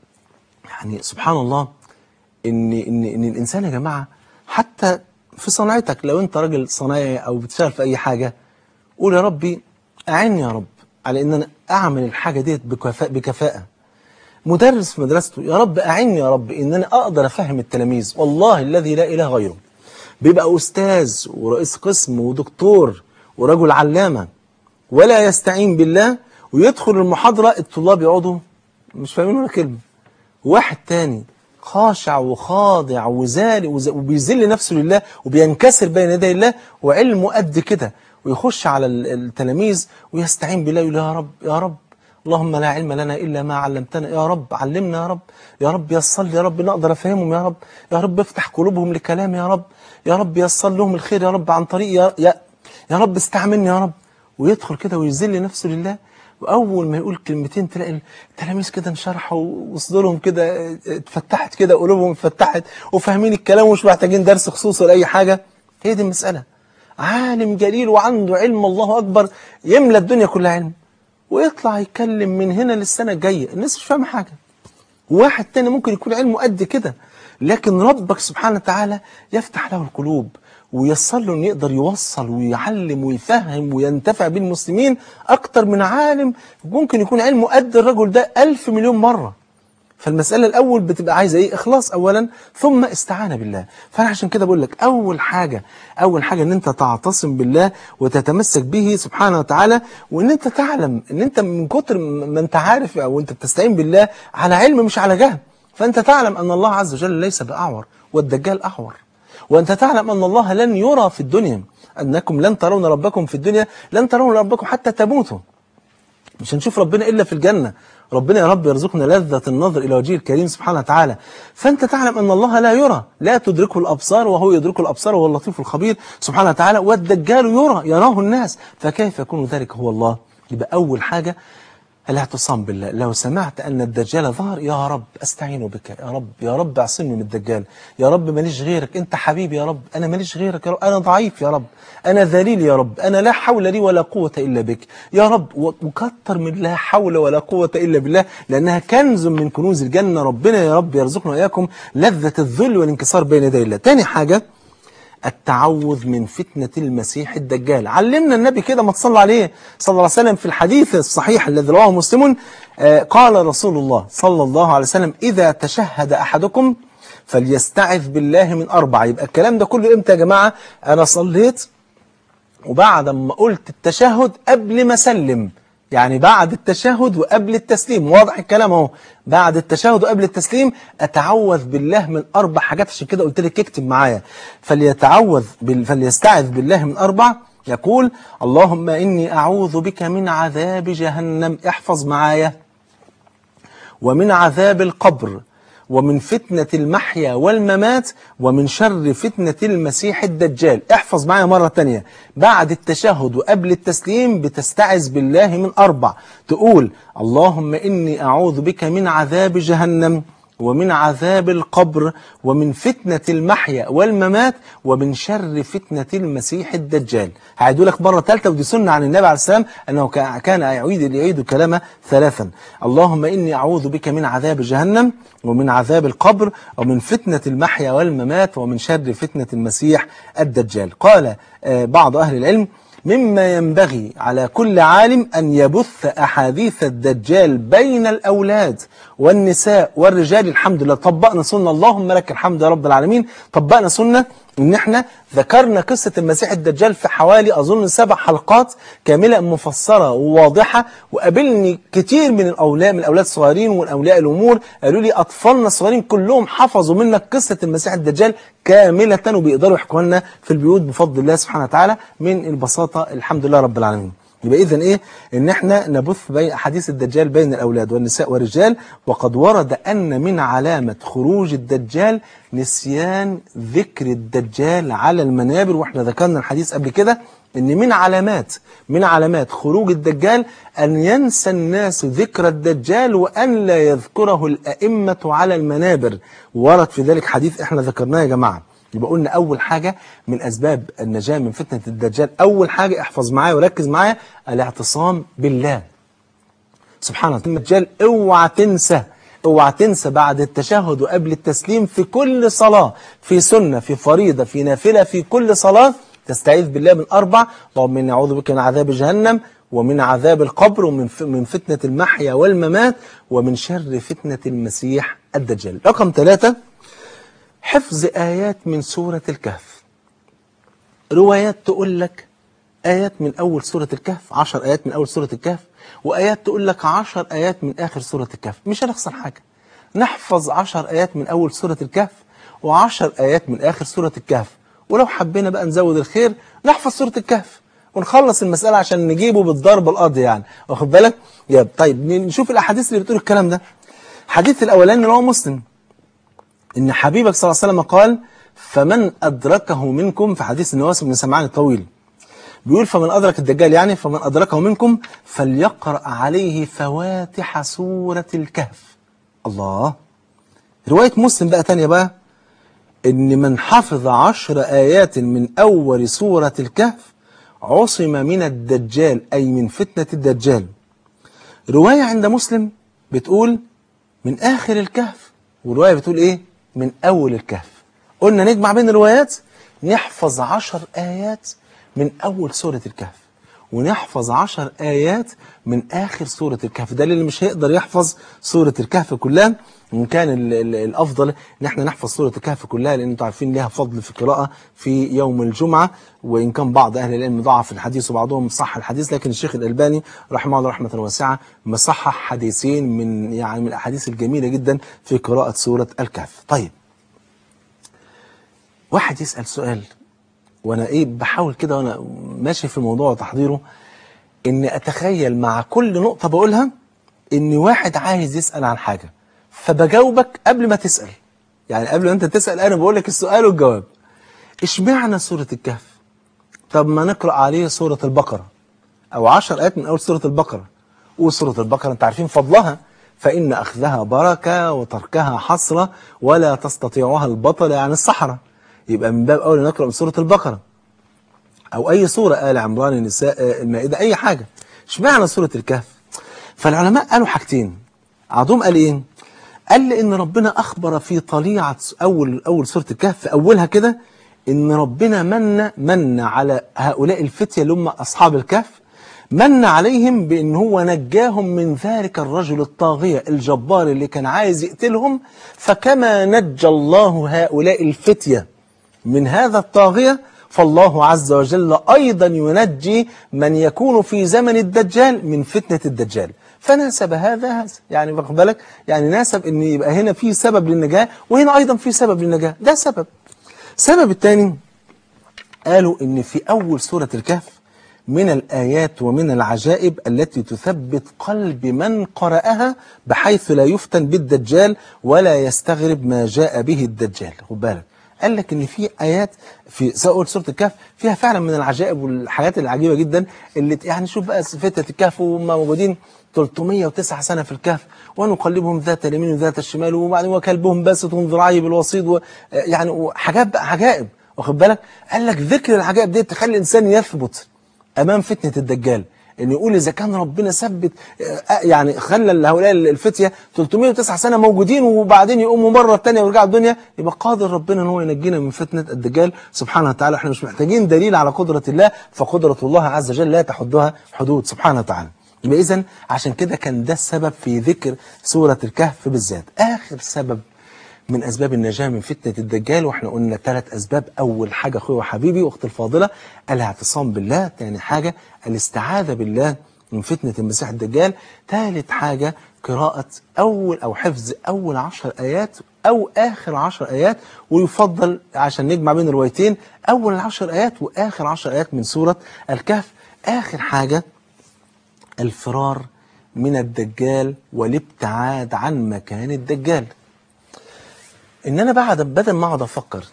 يعني سبحان الله إن, إن, إن الإنسان يا جماعة حتى في صناعتك لو أنت راجل صنايعي أو بتشتغل في أي حاجة قول يا ربي أعني يا رب على إن أنا أعمل الحاجة ديت بكفاءة, بكفاءة مدرس في مدرسته يا رب أعني يا رب إن أنا أقدر أفهم التلاميذ والله الذي لا إله غيره بيبقى أستاذ ورئيس قسم ودكتور ورجل علامة ولا يستعين بالله ويدخل المحاضرة الطلاب يقعدوا مش فاهمين ولا كلمة واحد تاني خاشع وخاضع وزال وز- وبيذل نفسه لله وبينكسر بين يدي الله وعلمه قد كده ويخش على ال- التلاميذ ويستعين بالله يقول يا رب يا رب اللهم لا علم لنا إلا ما علمتنا يا رب علمنا يا رب يا رب يسر لي يا رب نقدر أفهمهم يا رب يا رب افتح قلوبهم لكلام يا رب يا رب يسر لهم الخير يا رب عن طريق يا, يا, يا رب استعملني يا رب ويدخل كده ويذل نفسه لله واول ما يقول كلمتين تلاقي التلاميذ كده انشرحوا وصدورهم كده اتفتحت كده قلوبهم اتفتحت وفاهمين الكلام ومش محتاجين درس خصوصي ولا اي حاجه هي دي المساله عالم جليل وعنده علم الله اكبر يملى الدنيا كلها علم ويطلع يتكلم من هنا للسنه الجايه الناس مش فاهمه حاجه واحد تاني ممكن يكون علمه قد كده لكن ربك سبحانه وتعالى يفتح له القلوب ويسر له انه يقدر يوصل ويعلم ويفهم وينتفع بالمسلمين اكتر من عالم ممكن يكون علمه قد الرجل ده ألف مليون مرة فالمسألة الأول بتبقى عايزة إيه إخلاص أولا ثم استعانة بالله فأنا عشان كده بقول لك أول حاجة أول حاجة إن أنت تعتصم بالله وتتمسك به سبحانه وتعالى وإن أنت تعلم إن أنت من كتر ما أنت عارف أو أنت بتستعين بالله على علم مش على جهل فأنت تعلم أن الله عز وجل ليس بأعور والدجال أعور وأنت تعلم أن الله لن يرى في الدنيا أنكم لن ترون ربكم في الدنيا لن ترون ربكم حتى تموتوا مش هنشوف ربنا إلا في الجنة ربنا يا رب يرزقنا لذة النظر إلى وجهه الكريم سبحانه وتعالى فأنت تعلم أن الله لا يرى لا تدركه الأبصار وهو يدرك الأبصار وهو اللطيف الخبير سبحانه وتعالى والدجال يرى يراه الناس فكيف يكون ذلك هو الله يبقى أول حاجة الاعتصام بالله لو سمعت أن الدجال ظهر يا رب أستعين بك يا رب يا رب اعصمني من الدجال يا رب ماليش غيرك أنت حبيبي يا رب أنا ماليش غيرك يا رب أنا ضعيف يا رب أنا ذليل يا رب أنا لا حول لي ولا قوة إلا بك يا رب وكتر من لا حول ولا قوة إلا بالله لأنها كنز من كنوز الجنة ربنا يا رب يرزقنا وإياكم لذة الذل والانكسار بين يدي الله تاني حاجة التعوذ من فتنة المسيح الدجال علمنا النبي كده ما تصلى عليه صلى الله عليه وسلم في الحديث الصحيح الذي رواه مسلم آه قال رسول الله صلى الله عليه وسلم إذا تشهد أحدكم فليستعذ بالله من أربعة يبقى الكلام ده كله إمتى يا جماعة أنا صليت وبعد ما قلت التشهد قبل ما أسلم يعني بعد التشهد وقبل التسليم واضح الكلام اهو بعد التشهد وقبل التسليم اتعوذ بالله من اربع حاجات عشان كده قلت لك اكتب معايا فليتعوذ بال... فليستعذ بالله من اربع يقول اللهم اني اعوذ بك من عذاب جهنم احفظ معايا ومن عذاب القبر ومن فتنة المحيا والممات ومن شر فتنة المسيح الدجال احفظ معايا مرة تانية بعد التشهد وقبل التسليم بتستعذ بالله من أربع تقول اللهم إني أعوذ بك من عذاب جهنم ومن عذاب القبر ومن فتنة المحيا والممات ومن شر فتنة المسيح الدجال هعيدوا لك مرة ثالثة ودي سنة عن النبي عليه السلام أنه كان يعيد يعيد كلامه ثلاثا اللهم إني أعوذ بك من عذاب جهنم ومن عذاب القبر ومن فتنة المحيا والممات ومن شر فتنة المسيح الدجال قال بعض أهل العلم مما ينبغي على كل عالم أن يبث أحاديث الدجال بين الأولاد والنساء والرجال الحمد لله طبقنا سنة اللهم لك الحمد يا رب العالمين طبقنا سنة ان احنا ذكرنا قصة المسيح الدجال في حوالي اظن سبع حلقات كاملة مفسرة وواضحة وقابلني كتير من الاولاد من الاولاد الصغيرين والاولياء الامور قالوا لي اطفالنا الصغيرين كلهم حفظوا منك قصة المسيح الدجال كاملة وبيقدروا يحكوا لنا في البيوت بفضل الله سبحانه وتعالى من البساطة الحمد لله رب العالمين يبقى إذن إيه إن إحنا نبث بين أحاديث الدجال بين الأولاد والنساء والرجال وقد ورد أن من علامة خروج الدجال نسيان ذكر الدجال على المنابر وإحنا ذكرنا الحديث قبل كده إن من علامات من علامات خروج الدجال أن ينسى الناس ذكر الدجال وأن لا يذكره الأئمة على المنابر ورد في ذلك حديث إحنا ذكرناه يا جماعة يبقى قلنا أول حاجة من أسباب النجاة من فتنة الدجال أول حاجة احفظ معايا وركز معايا الاعتصام بالله سبحانه وتعالى الدجال اوعى تنسى اوعى تنسى بعد التشهد وقبل التسليم في كل صلاة في سنة في فريضة في نافلة في كل صلاة تستعيذ بالله من أربع اللهم إني أعوذ بك من عذاب جهنم ومن عذاب القبر ومن من فتنة المحيا والممات ومن شر فتنة المسيح الدجال رقم ثلاثة حفظ آيات من سورة الكهف روايات تقول لك آيات من أول سورة الكهف عشر آيات من أول سورة الكهف وآيات تقول لك عشر آيات من آخر سورة الكهف مش هنخسر حاجة نحفظ عشر آيات من أول سورة الكهف وعشر آيات من آخر سورة الكهف ولو حبينا بقى نزود الخير نحفظ سورة الكهف ونخلص المسألة عشان نجيبه بالضرب القاضي يعني واخد بالك يا طيب نشوف الأحاديث اللي بتقول الكلام ده الحديث الأولاني اللي هو مسلم إن حبيبك صلى الله عليه وسلم قال فمن أدركه منكم في حديث النواس بن سمعان الطويل بيقول فمن أدرك الدجال يعني فمن أدركه منكم فليقرأ عليه فواتح سورة الكهف الله رواية مسلم بقى تانية بقى إن من حفظ عشر آيات من أول سورة الكهف عصم من الدجال أي من فتنة الدجال رواية عند مسلم بتقول من آخر الكهف ورواية بتقول إيه من أول الكهف قلنا نجمع بين الروايات نحفظ عشر آيات من أول سورة الكهف ونحفظ عشر آيات من آخر سورة الكهف ده اللي مش هيقدر يحفظ سورة الكهف كلها وإن كان ال ال الأفضل إن احنا نحفظ سورة الكهف كلها لأن انتوا عارفين ليها فضل في القراءة في يوم الجمعة وإن كان بعض أهل العلم ضعف الحديث وبعضهم صح الحديث لكن الشيخ الألباني رحمه الله رحمة واسعة مصحح حديثين من يعني من الأحاديث الجميلة جدا في قراءة سورة الكهف طيب واحد يسأل سؤال وانا ايه بحاول كده وانا ماشي في الموضوع وتحضيره ان اتخيل مع كل نقطة بقولها ان واحد عايز يسأل عن حاجة فبجاوبك قبل ما تسأل يعني قبل ما انت تسأل انا بقول لك السؤال والجواب اشمعنى سورة الكهف طب ما نقرأ عليه سورة البقرة او عشر آيات من اول سورة البقرة وسورة البقرة انت عارفين فضلها فإن أخذها بركة وتركها حسرة ولا تستطيعها البطل يعني الصحراء يبقى من باب أولى نقرأ من سورة البقرة أو أي سورة آل عمران النساء المائدة أي حاجة اشمعنى سورة الكهف فالعلماء قالوا حاجتين عضهم قال إيه قال لأن ربنا أخبر في طليعة أول أول سورة الكهف في أولها كده إن ربنا من من على هؤلاء الفتية اللي هم أصحاب الكهف من عليهم بأن هو نجاهم من ذلك الرجل الطاغية الجبار اللي كان عايز يقتلهم فكما نجى الله هؤلاء الفتية من هذا الطاغية فالله عز وجل أيضا ينجي من يكون في زمن الدجال من فتنة الدجال فناسب هذا هذا يعني واخد بالك يعني ناسب ان يبقى هنا في سبب للنجاة وهنا ايضا في سبب للنجاة ده سبب السبب الثاني قالوا ان في اول سورة الكهف من الآيات ومن العجائب التي تثبت قلب من قرأها بحيث لا يفتن بالدجال ولا يستغرب ما جاء به الدجال خد بالك قال لك ان في ايات في سورة سورة الكهف فيها فعلا من العجائب والحاجات العجيبة جدا اللي يعني شوف بقى فتة الكهف وهم موجودين 309 سنة في الكهف ونقلبهم ذات اليمين وذات الشمال وبعدين وكلبهم باسط ذراعي بالوسيط و يعني حاجات بقى عجائب واخد بالك قال لك ذكر العجائب دي تخلي الانسان يثبت امام فتنة الدجال ان يقول اذا كان ربنا ثبت يعني خلى هؤلاء الفتيه 309 سنه موجودين وبعدين يقوموا مره ثانيه ويرجعوا الدنيا يبقى قادر ربنا ان هو ينجينا من فتنه الدجال سبحانه وتعالى احنا مش محتاجين دليل على قدره الله فقدره الله عز وجل لا تحدها حدود سبحانه وتعالى يبقى اذا عشان كده كان ده السبب في ذكر سوره الكهف بالذات اخر سبب من أسباب النجاة من فتنة الدجال وإحنا قلنا ثلاث أسباب أول حاجة أخوي وحبيبي وأختي الفاضلة الاعتصام بالله ثاني حاجة الاستعاذة بالله من فتنة المسيح الدجال ثالث حاجة قراءة أول أو حفظ أول عشر آيات أو آخر عشر آيات ويفضل عشان نجمع بين الروايتين أول عشر آيات وآخر عشر آيات من سورة الكهف آخر حاجة الفرار من الدجال والابتعاد عن مكان الدجال ان انا بعد بدل ما اقعد افكر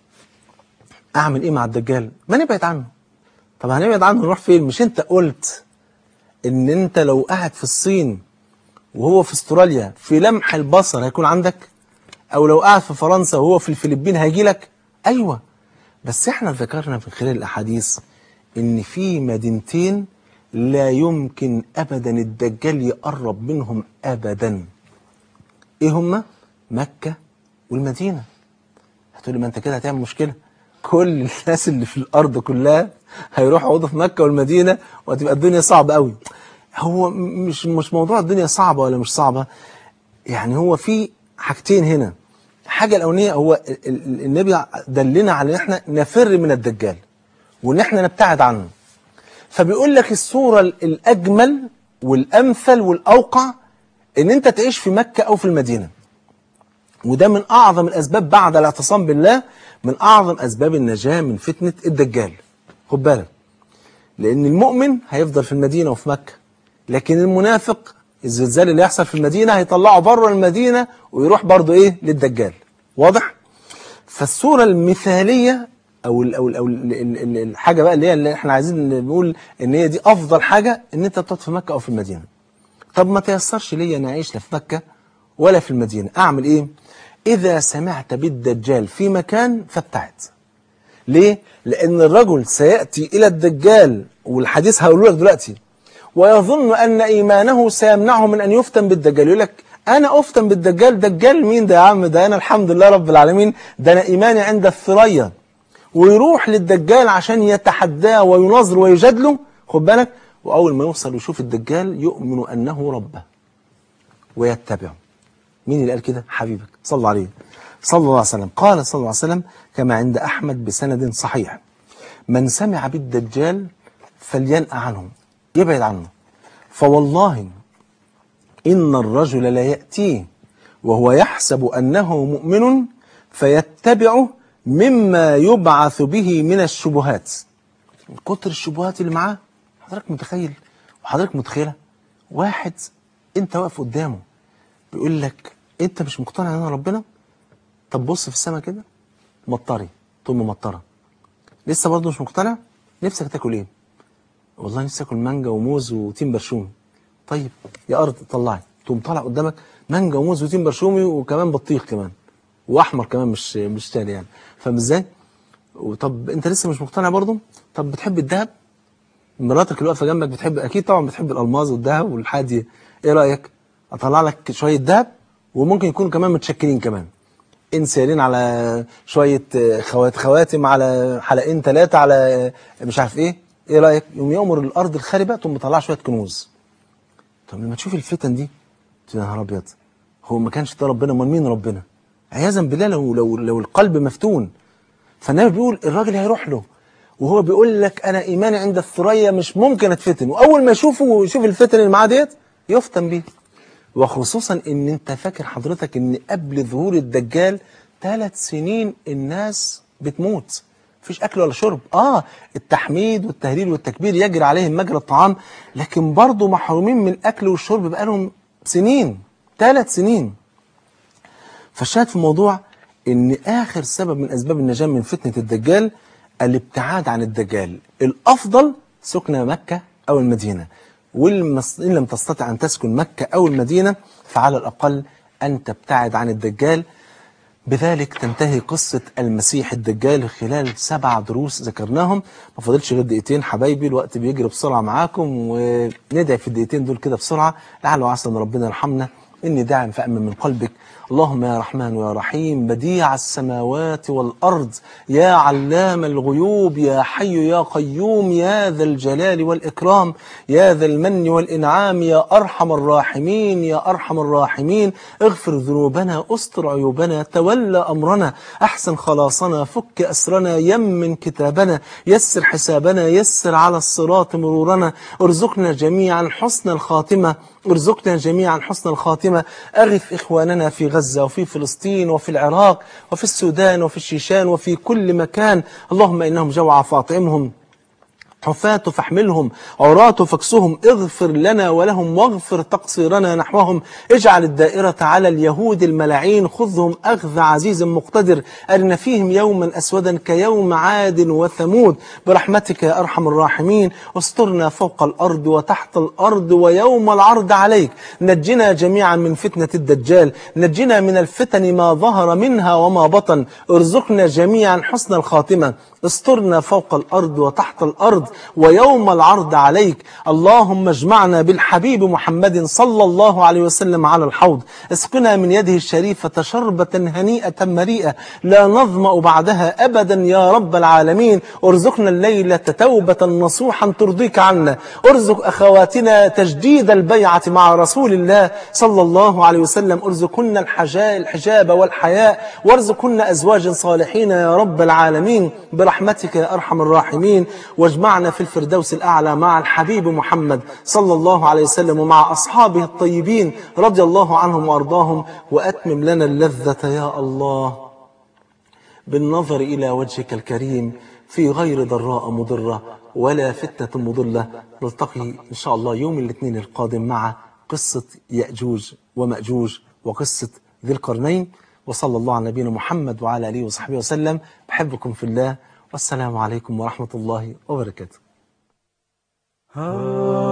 اعمل ايه مع الدجال ما نبعد عنه طب هنبعد عنه نروح فين مش انت قلت ان انت لو قاعد في الصين وهو في استراليا في لمح البصر هيكون عندك او لو قاعد في فرنسا وهو في الفلبين هيجي لك ايوه بس احنا ذكرنا من خلال الاحاديث ان في مدينتين لا يمكن ابدا الدجال يقرب منهم ابدا ايه هما مكه والمدينة هتقولي ما انت كده هتعمل مشكلة كل الناس اللي في الأرض كلها هيروحوا يقعدوا في مكة والمدينة وهتبقى الدنيا صعبة قوي هو مش مش موضوع الدنيا صعبة ولا مش صعبة يعني هو في حاجتين هنا الحاجة الأولانية هو النبي دلنا على ان احنا نفر من الدجال وان احنا نبتعد عنه فبيقول لك الصورة الأجمل والأمثل والأوقع ان انت تعيش في مكة أو في المدينة وده من أعظم الأسباب بعد الاعتصام بالله من أعظم أسباب النجاة من فتنة الدجال خد بالك لأن المؤمن هيفضل في المدينة وفي مكة لكن المنافق الزلزال اللي يحصل في المدينة هيطلعه بره المدينة ويروح برضه إيه للدجال واضح؟ فالصورة المثالية أو ال أو ال أو ال ال ال الحاجة بقى اللي هي اللي احنا عايزين نقول إن هي دي أفضل حاجة إن أنت تقعد في مكة أو في المدينة. طب ما تيسرش ليا أنا أعيش لا في مكة ولا في المدينة، أعمل إيه؟ إذا سمعت بالدجال في مكان فابتعد. ليه؟ لأن الرجل سيأتي إلى الدجال والحديث هقوله لك دلوقتي ويظن أن إيمانه سيمنعه من أن يفتن بالدجال يقول لك أنا أفتن بالدجال دجال مين ده يا عم ده أنا الحمد لله رب العالمين ده أنا إيماني عند الثريا ويروح للدجال عشان يتحداه ويناظر ويجادله خد بالك وأول ما يوصل ويشوف الدجال يؤمن أنه ربه ويتبعه مين اللي قال كده حبيبك صلى الله عليه صلى الله عليه وسلم قال صلى الله عليه وسلم كما عند أحمد بسند صحيح من سمع بالدجال فلينأ عنه يبعد عنه فوالله إن الرجل لا يأتيه وهو يحسب أنه مؤمن فيتبعه مما يبعث به من الشبهات من كتر الشبهات اللي معاه حضرتك متخيل وحضرتك متخيلة واحد انت واقف قدامه بيقول لك انت مش مقتنع ان انا ربنا طب بص في السماء كده مطري تقوم مطره لسه برضه مش مقتنع نفسك تاكل ايه والله نفسي اكل مانجا وموز وتين برشومي طيب يا ارض طلعي تقوم طالع قدامك مانجا وموز وتين برشومي وكمان بطيخ كمان واحمر كمان مش مش تاني يعني فاهم ازاي وطب انت لسه مش مقتنع برضه طب بتحب الذهب مراتك اللي واقفه جنبك بتحب اكيد طبعا بتحب الالماظ والذهب والحاجات دي ايه رايك اطلع لك شويه ذهب وممكن يكونوا كمان متشكلين كمان انسيالين على شويه خوات خواتم على حلقين ثلاثه على مش عارف ايه ايه رايك يوم يامر الارض الخاربه تقوم مطلع شويه كنوز طب لما تشوف الفتن دي تقول يا نهار ابيض هو ما كانش ده ربنا امال مين ربنا عياذا بالله لو لو لو القلب مفتون فالنبي بيقول الراجل هيروح له وهو بيقول لك انا ايماني عند الثريا مش ممكن اتفتن واول ما يشوفه ويشوف الفتن اللي معاه ديت يفتن بيه وخصوصا ان انت فاكر حضرتك ان قبل ظهور الدجال ثلاث سنين الناس بتموت مفيش اكل ولا شرب اه التحميد والتهليل والتكبير يجري عليهم مجرى الطعام لكن برضه محرومين من الاكل والشرب بقالهم سنين ثلاث سنين فالشاهد في الموضوع ان اخر سبب من اسباب النجاه من فتنه الدجال الابتعاد عن الدجال الافضل سكن مكه او المدينه وإن لم تستطع أن تسكن مكة أو المدينة فعلى الأقل أن تبتعد عن الدجال بذلك تنتهي قصة المسيح الدجال خلال سبع دروس ذكرناهم ما فاضلش غير دقيقتين حبايبي الوقت بيجري بسرعة معاكم وندعي في الدقيقتين دول كده بسرعة لعل وعسى أن ربنا يرحمنا إني داعم فأمن من قلبك اللهم يا رحمن ويا رحيم بديع السماوات والأرض يا علام الغيوب يا حي يا قيوم يا ذا الجلال والإكرام يا ذا المن والإنعام يا أرحم الراحمين يا أرحم الراحمين اغفر ذنوبنا استر عيوبنا تولى أمرنا أحسن خلاصنا فك أسرنا يمن كتابنا يسر حسابنا يسر على الصراط مرورنا ارزقنا جميعا حسن الخاتمة ارزقنا جميعا حسن الخاتمة أغث إخواننا في غزة وفي فلسطين وفي العراق وفي السودان وفي الشيشان وفي كل مكان اللهم إنهم جوع فاطعمهم حفاة فاحملهم عراة فاكسهم اغفر لنا ولهم واغفر تقصيرنا نحوهم اجعل الدائرة على اليهود الملاعين خذهم أخذ عزيز مقتدر أرنا فيهم يوما أسودا كيوم عاد وثمود برحمتك يا أرحم الراحمين واسترنا فوق الأرض وتحت الأرض ويوم العرض عليك نجنا جميعا من فتنة الدجال نجنا من الفتن ما ظهر منها وما بطن ارزقنا جميعا حسن الخاتمة استرنا فوق الأرض وتحت الأرض ويوم العرض عليك اللهم اجمعنا بالحبيب محمد صلى الله عليه وسلم على الحوض اسقنا من يده الشريفة شربة هنيئة مريئة لا نظمأ بعدها أبدا يا رب العالمين ارزقنا الليلة توبة نصوحا ترضيك عنا ارزق أخواتنا تجديد البيعة مع رسول الله صلى الله عليه وسلم ارزقنا الحجاء الحجاب والحياء وارزقنا أزواج صالحين يا رب العالمين برحمتك يا أرحم الراحمين واجمعنا في الفردوس الأعلى مع الحبيب محمد صلى الله عليه وسلم ومع أصحابه الطيبين رضي الله عنهم وأرضاهم وأتمم لنا اللذة يا الله بالنظر إلى وجهك الكريم في غير ضراء مضرة ولا فتنة مضلة نلتقي إن شاء الله يوم الاثنين القادم مع قصة يأجوج ومأجوج وقصة ذي القرنين وصلى الله على نبينا محمد وعلى آله وصحبه وسلم بحبكم في الله والسلام عليكم ورحمة الله وبركاته ها